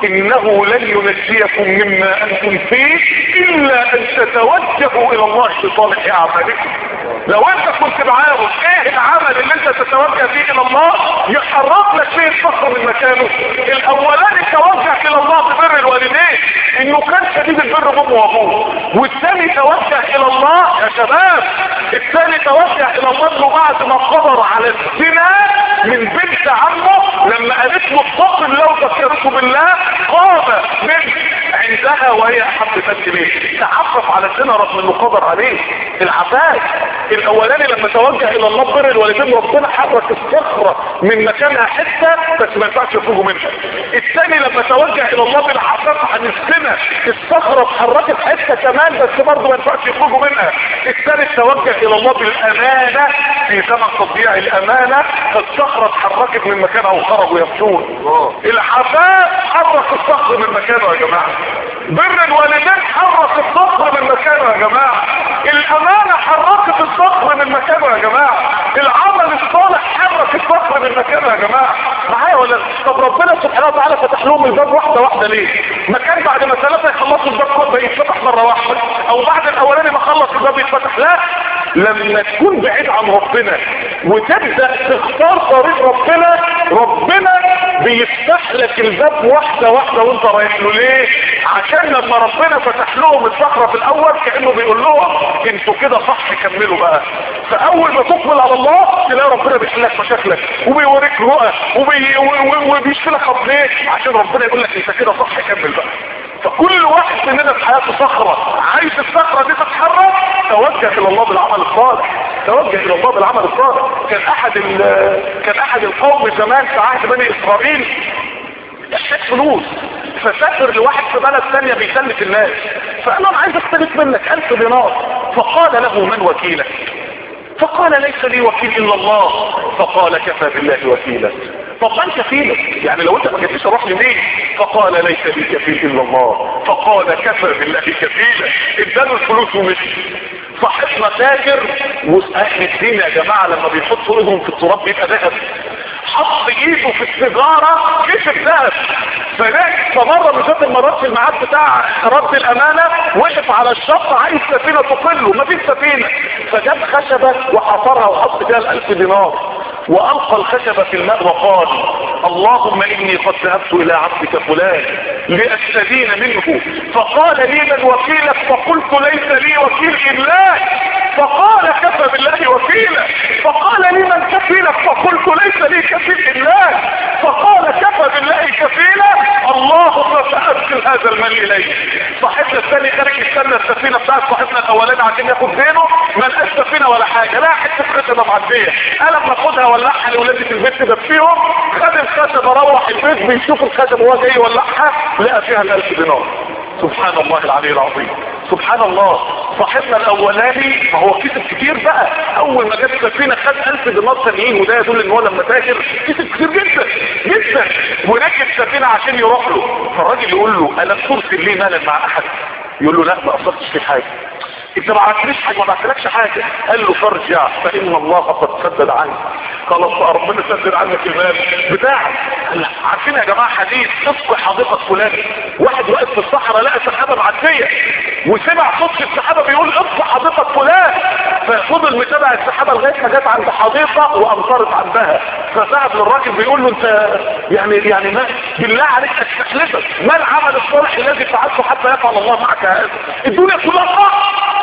إنه لن ينجيكم مما أنتم فيه إلا أن تتوجهوا إلى الله بصالح أعمالكم لو أنت كنت معاهم إيه العمل اللي أنت تتوجه فيه إلى الله يحرك لك فيه الصخر من مكانه الأولاني توجه إلى الله ببر الوالدين إنه كان شديد البر بأمه وأبوه والثاني توجه إلى الله يا شباب الثاني توجه إلى الله إنه بعد ما قدر على الزنا من بنت عمه لما قالت له اتقي لو ذكرته بالله قام من عندها وهي احب بنت ليه تعرف على الزنا رغم انه قدر عليه العباد الاولاني لما توجه الى الله بر الوالدين ربنا حرك الصخرة من مكانها حتة بس ما ينفعش يخرجوا منها الثاني لما توجه الى الله بالعفاف عن الزنا الصخرة اتحركت حتة كمان بس برضه ما ينفعش يخرجوا منها الثالث توجه الى الله بالامانة في زمن تضييع الامانة فالصخرة اتحركت من مكانها وخرجوا يمشون العفاف حرك الصخر من مكانه يا جماعة بر الوالدين حرك الصخر من مكانه يا جماعة الامانة حركت الصخر من مكانه يا جماعة العمل الصالح حرك الصخر من مكانه يا جماعة معايا ولا طب ربنا سبحانه وتعالى فتح لهم الباب واحدة واحدة ليه ما كان بعد ما ثلاثة يخلصوا الباب كله يتفتح مرة واحدة او بعد الاولاني ما خلص الباب يتفتح لا لما تكون بعيد عن ربنا وتبدأ تختار طريق ربنا ربنا بيفتح لك الباب واحدة واحدة وانت رايح له ليه عشان لما ربنا فتح لهم الصخرة في الاول كأنه بيقول لهم انتوا كده صح كملوا بقى فاول ما تقبل على الله تلاقي ربنا بيحل لك مشاكلك وبيوريك رؤى وبي... وبيشفي لك خطيك عشان ربنا يقول لك انت كده صح كمل بقى فكل واحد مننا في حياته صخرة عايز الصخرة دي تتحرك توجه الى الله بالعمل الصالح توجه الى الله بالعمل الصالح كان احد كان احد القوم زمان في عهد بني اسرائيل يحتاج فلوس فسافر لواحد في بلد ثانية بيسلك الناس فقال له انا عايز استلف منك الف دينار فقال له من وكيلك فقال ليس لي وكيل الا الله فقال كفى بالله وكيلا طب من كفيلك يعني لو انت ما جبتش اروح لمين فقال ليس لي كفيل الا الله فقال كفى بالله كفيلا اداله الفلوس ومشي صاحبنا تاجر واهل الدين يا جماعه لما بيحطوا ايدهم في التراب بيبقى ذهب حط ايده في السيجاره كشف ذهب فناك فمره من ذات المرات في الميعاد بتاع رد الامانه وقف على الشط عايز سفينه تقله مفيش سفينه فجاب خشبه وحفرها وحط فيها الالف دينار والقى الخشبة في الماء وقال اللهم اني قد ذهبت الى عبدك فلان لاستدين منه فقال لي من وكيلك فقلت ليس لي وكيل الا فقال كفى بالله وكيلا فقال لي من كفيلك فقلت ليس لي كفيل الا فقال كفى بالله كفيلا اللهم فارسل هذا المال اليه صاحبنا الثاني خارج يستنى السفينه بتاعت صاحبنا الاولاني عشان ياخد دينه ما لقاش سفينه ولا حاجه لا حته خشبه معديه قال لما اخدها ولعها لولادي في البيت دفيهم خد الخشبه روح البيت بيشوف الخشبه وهو جاي يولعها لقى فيها الالف دينار سبحان الله العلي العظيم سبحان الله صاحبنا الاولاني ما هو كسب كتير بقى اول ما جت السفينه خد 1000 دينار ثانيين وده يدل ان هو لما تاجر كسب كتير جدا جدا وركب سفينه عشان يروح له فالراجل يقول له الم ترسل لي مالا مع احد يقول له لا ما قصدتش في حاجه انت ما بعتليش حاجه ما بعتلكش حاجه قال له فارجع فان الله قد سدد عنك خلاص بقى ربنا سدد عنك المال بتاعك عارفين يا جماعه حديث اسقي حديقه فلان واحد واقف في الصحراء لقى سحابه معديه وسمع صوت في السحابه بيقول اسقي حديقه فلان ففضل متابع السحابه لغايه ما جت عند حديقه وامطرت عندها فذهب للراجل بيقول له انت يعني يعني ما بالله عليك استحلفك ما العمل الصالح الذي فعلته حتى يفعل الله معك هذا الدنيا كلها صح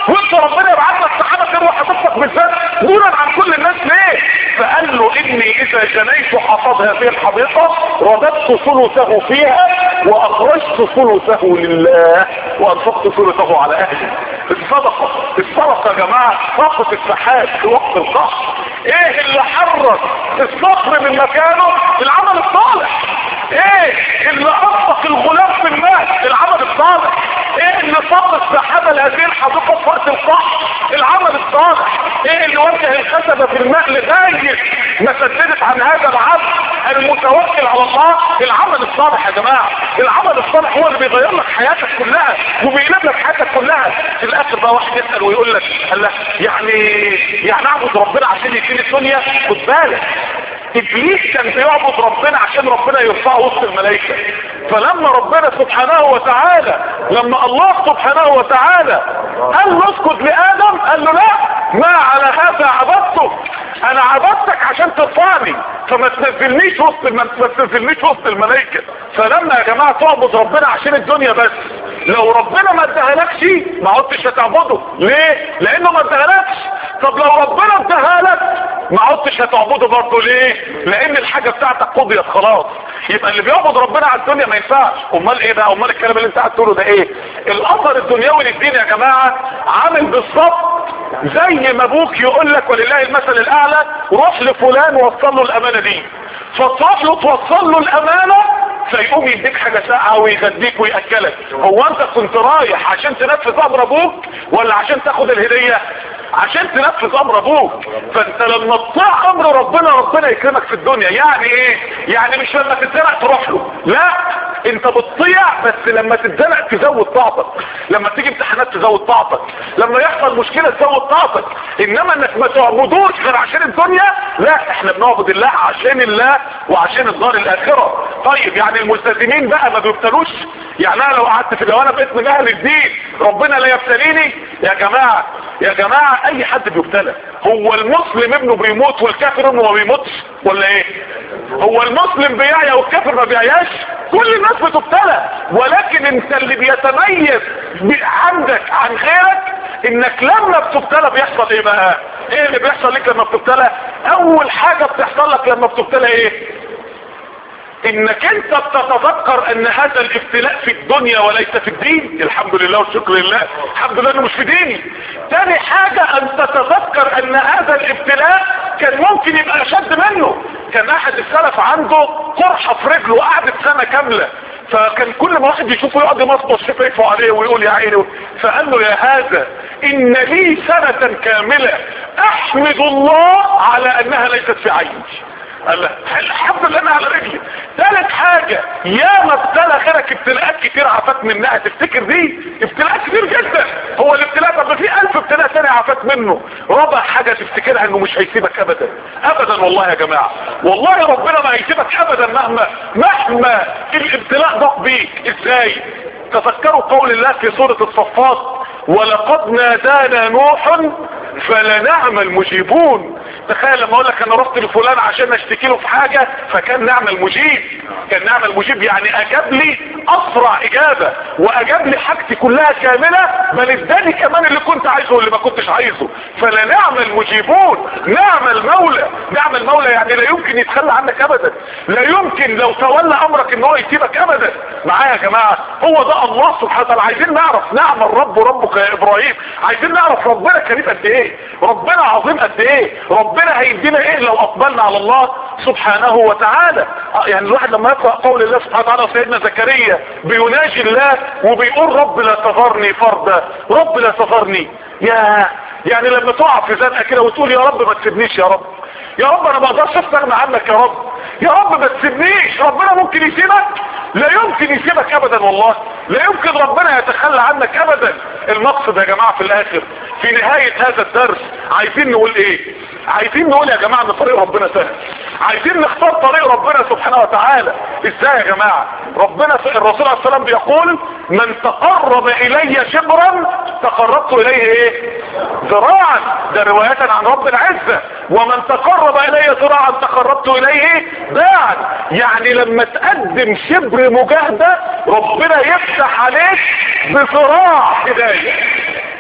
وانت ربنا يبعت لك سحابه تروح حضرتك بالذات دونا عن كل الناس ليه فقال له اني اذا جنيت حفظ هذه الحديقه رددت ثلثه فيها واخرجت ثلثه لله وانفقت ثلثه على اهلي الصدقه الصدقه يا جماعه صدقه السحاب في وقت القحط ايه اللي حرك الصخر من مكانه العمل الصالح ايه اللي اطلق الغلام في الماء العمل الصالح ايه اللي صاب السحابة لهذه الحديقة في وقت القحط العمل الصالح ايه اللي وجه الخشبة في الماء لغاية ما سددت عن هذا العبد المتوكل على الله العمل الصالح يا جماعة العمل الصالح هو اللي بيغير لك حياتك كلها وبيقلب لك حياتك كلها في الاخر بقى واحد يسأل ويقول لك الله يعني يعني اعبد ربنا عشان يديني الدنيا خد بالك ابليس كان بيعبد ربنا عشان ربنا يرفعه وسط الملائكه فلما ربنا سبحانه وتعالى لما الله سبحانه وتعالى قال له اسجد لادم قال له لا ما على هذا عبدتك انا عبدتك عشان ترفعني فما تنزلنيش وسط الم... ما تنزلنيش وسط الملائكه فلما يا جماعه تعبد ربنا عشان الدنيا بس لو ربنا ما ادهالكش ما عدتش هتعبده ليه لانه ما ادهالكش طب لو ربنا اداها لك ما عدتش هتعبده برضه ليه لان الحاجه بتاعتك قضيت خلاص يبقى اللي بيعبد ربنا على الدنيا ما ينفعش امال ايه بقى امال الكلام اللي انت قاعد تقوله ده ايه الاثر الدنيوي للدين يا جماعه عامل بالظبط زي ما ابوك يقول لك ولله المثل الاعلى روح لفلان وصل له الامانه دي فتروح له توصل له الامانه فيقوم يديك حاجة ساقعة ويغديك ويأكلك هو انت كنت رايح عشان تنفذ امر ابوك ولا عشان تاخد الهدية عشان تنفذ امر ابوك فانت لما تطيع امر ربنا ربنا يكرمك في الدنيا يعني ايه يعني مش لما تتزنق تروح له لا انت بتطيع بس لما تتزنق تزود طاقتك لما تيجي امتحانات تزود طاقتك لما يحصل مشكلة تزود طاقتك انما انك ما تعبدوش غير عشان الدنيا لا احنا بنعبد الله عشان الله وعشان الدار الاخرة طيب يعني الملتزمين بقى ما بيبتلوش يعني انا لو قعدت في جوانا باسم اهل الدين ربنا لا يبتليني يا جماعة يا جماعة اي حد بيبتلى هو المسلم ابنه بيموت والكافر ابنه ما بيموتش ولا ايه هو المسلم بيعيا والكافر ما بيعياش كل الناس بتبتلى ولكن انت اللي بيتميز عندك عن غيرك انك لما بتبتلى بيحصل ايه بقى ايه اللي بيحصل لك لما بتبتلى اول حاجة بتحصل لك لما بتبتلى ايه انك انت بتتذكر ان هذا الابتلاء في الدنيا وليس في الدين الحمد لله والشكر لله الحمد لله انه مش في ديني تاني حاجة ان تتذكر ان هذا الابتلاء كان ممكن يبقى اشد منه كان احد السلف عنده قرحة في رجله قعدت سنة كاملة فكان كل ما واحد يشوفه يقعد يمصمص شفايفه عليه ويقول يا عيني فقال له يا هذا ان لي سنة كاملة احمد الله على انها ليست في عيني قال له الحمد لله انا على رجلي ثالث حاجة يا ما ابتلى غيرك ابتلاءات كتير عفاك منها تفتكر دي ابتلاءات كتير جدا هو الابتلاء طب في الف ابتلاء تاني عفاك منه رابع حاجة تفتكرها انه مش هيسيبك ابدا ابدا والله يا جماعة والله ربنا ما هيسيبك ابدا مهما مهما الابتلاء ضاق بيك ازاي تذكروا قول الله في سورة الصفات ولقد نادانا نوح فلنعم المجيبون تخيل لما اقول لك انا رحت لفلان عشان اشتكي له في حاجة فكان نعم المجيب كان نعم المجيب يعني اجاب لي اسرع اجابة واجاب لي حاجتي كلها كاملة بل اداني كمان اللي كنت عايزه واللي ما كنتش عايزه فلنعم المجيبون نعم المولى نعم المولى يعني لا يمكن يتخلى عنك ابدا لا يمكن لو تولى امرك ان هو يسيبك ابدا معايا يا جماعة هو ده الله سبحانه وتعالى عايزين نعرف نعم الرب ربك يا ابراهيم عايزين نعرف ربنا كريم قد ايه ربنا عظيم قد ايه ربنا هيدينا ايه لو اقبلنا على الله سبحانه وتعالى يعني الواحد لما يقرأ قول الله سبحانه وتعالى سيدنا زكريا بيناجي الله وبيقول رب لا تذرني فردا رب لا تذرني يا يعني لما تقع في زنقه كده وتقول يا رب ما تسيبنيش يا رب يا رب انا ما اقدرش استغنى عنك يا رب يا رب ما تسيبنيش ربنا ممكن يسيبك لا يمكن يسيبك ابدا والله لا يمكن ربنا يتخلى عنك ابدا المقصد يا جماعة في الاخر في نهاية هذا الدرس عايزين نقول ايه عايزين نقول يا جماعة ان طريق ربنا سهل عايزين نختار طريق ربنا سبحانه وتعالى ازاي يا جماعة ربنا الرسول عليه السلام بيقول من تقرب الي شبرا تقربت اليه ايه ذراعا ده رواية عن رب العزة ومن تقرب الي ذراعا تقربت اليه باعا يعني لما تقدم شبر مجاهدة ربنا يفتح عليك بذراع هداية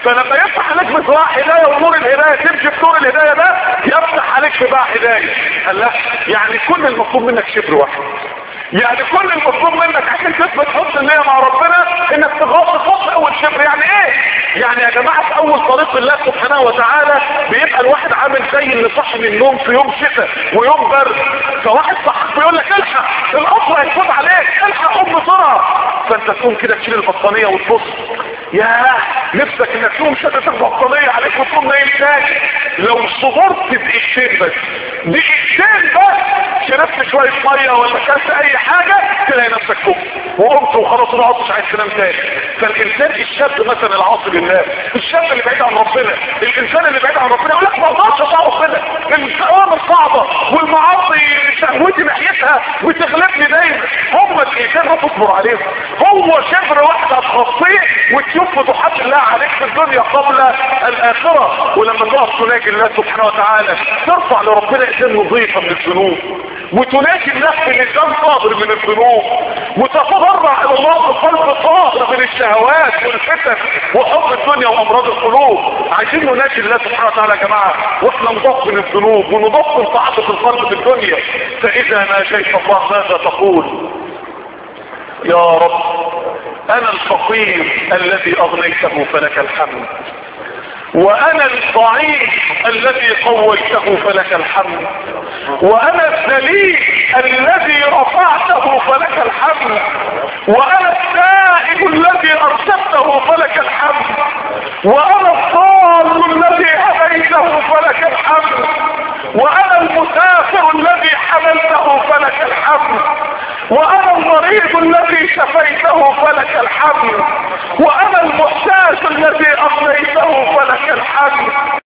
فلما يفتح عليك مصباح هداية ونور الهداية تمشي في نور الهداية ده يفتح عليك بباع هداية قال لا يعني كل المطلوب منك شبر واحد يعني كل المطلوب منك عشان تثبت حسن النية مع ربنا انك تغطي فوق اول شبر يعني ايه يعني يا جماعة في اول طريق الله سبحانه وتعالى بيبقى الواحد عامل زي اللي صاحي من النوم في يوم شتاء ويوم برد فواحد صحك بيقول لك الحق القطر هيفوت عليك الحق قوم بسرعة فانت تقوم كده تشيل البطانية وتبص يا نفسك انك تقوم شدت البطانية عليك وتقوم نايم تاني لو صبرت دقيقتين بس دقيقتين بس شربت شوية مية ولا كلت اي حاجة تلاقي نفسك فوق وقمت وخلاص ما عدتش عايز تنام تاني فالانسان الشاب مثلا العاصي بالله الشاب اللي بعيد عن ربنا الانسان اللي بعيد عن ربنا يقول لك ما اقدرش اطيع ربنا الاوامر صعبة والمعاصي شهوتي ناحيتها بتغلبني دايما هم الانسان هتصبر عليهم هو شبر واحد هتخطيه وتشوف فتوحات الله عليك في الدنيا قبل الاخرة ولما تقف تناجي الله سبحانه وتعالى ترفع لربنا انسان نظيفة من الذنوب وتناجي النفس بلسان صادر من الذنوب وتتضرع الى الله بقلب طاهر من الشهوات والفتن وحب الدنيا وامراض القلوب عايزين نناجي الله سبحانه وتعالى يا جماعه واحنا نضاف من الذنوب ونضاف من تعاطف القلب في الدنيا فاذا ناجيت الله ماذا تقول يا رب انا الفقير الذي اغنيته فلك الحمد وانا الضعيف الذي قويته فلك الحمد وانا الذليل الذي رفعته فلك الحمد وانا التائب الذي ارشدته فلك الحمد وانا الضال الذي هديته فلك الحمد وانا المسافر الذي حملته فلك الحمد وانا المريض الذي شفيته فلك الحمد وانا المحتاج الذي اغنيته فلك الحمد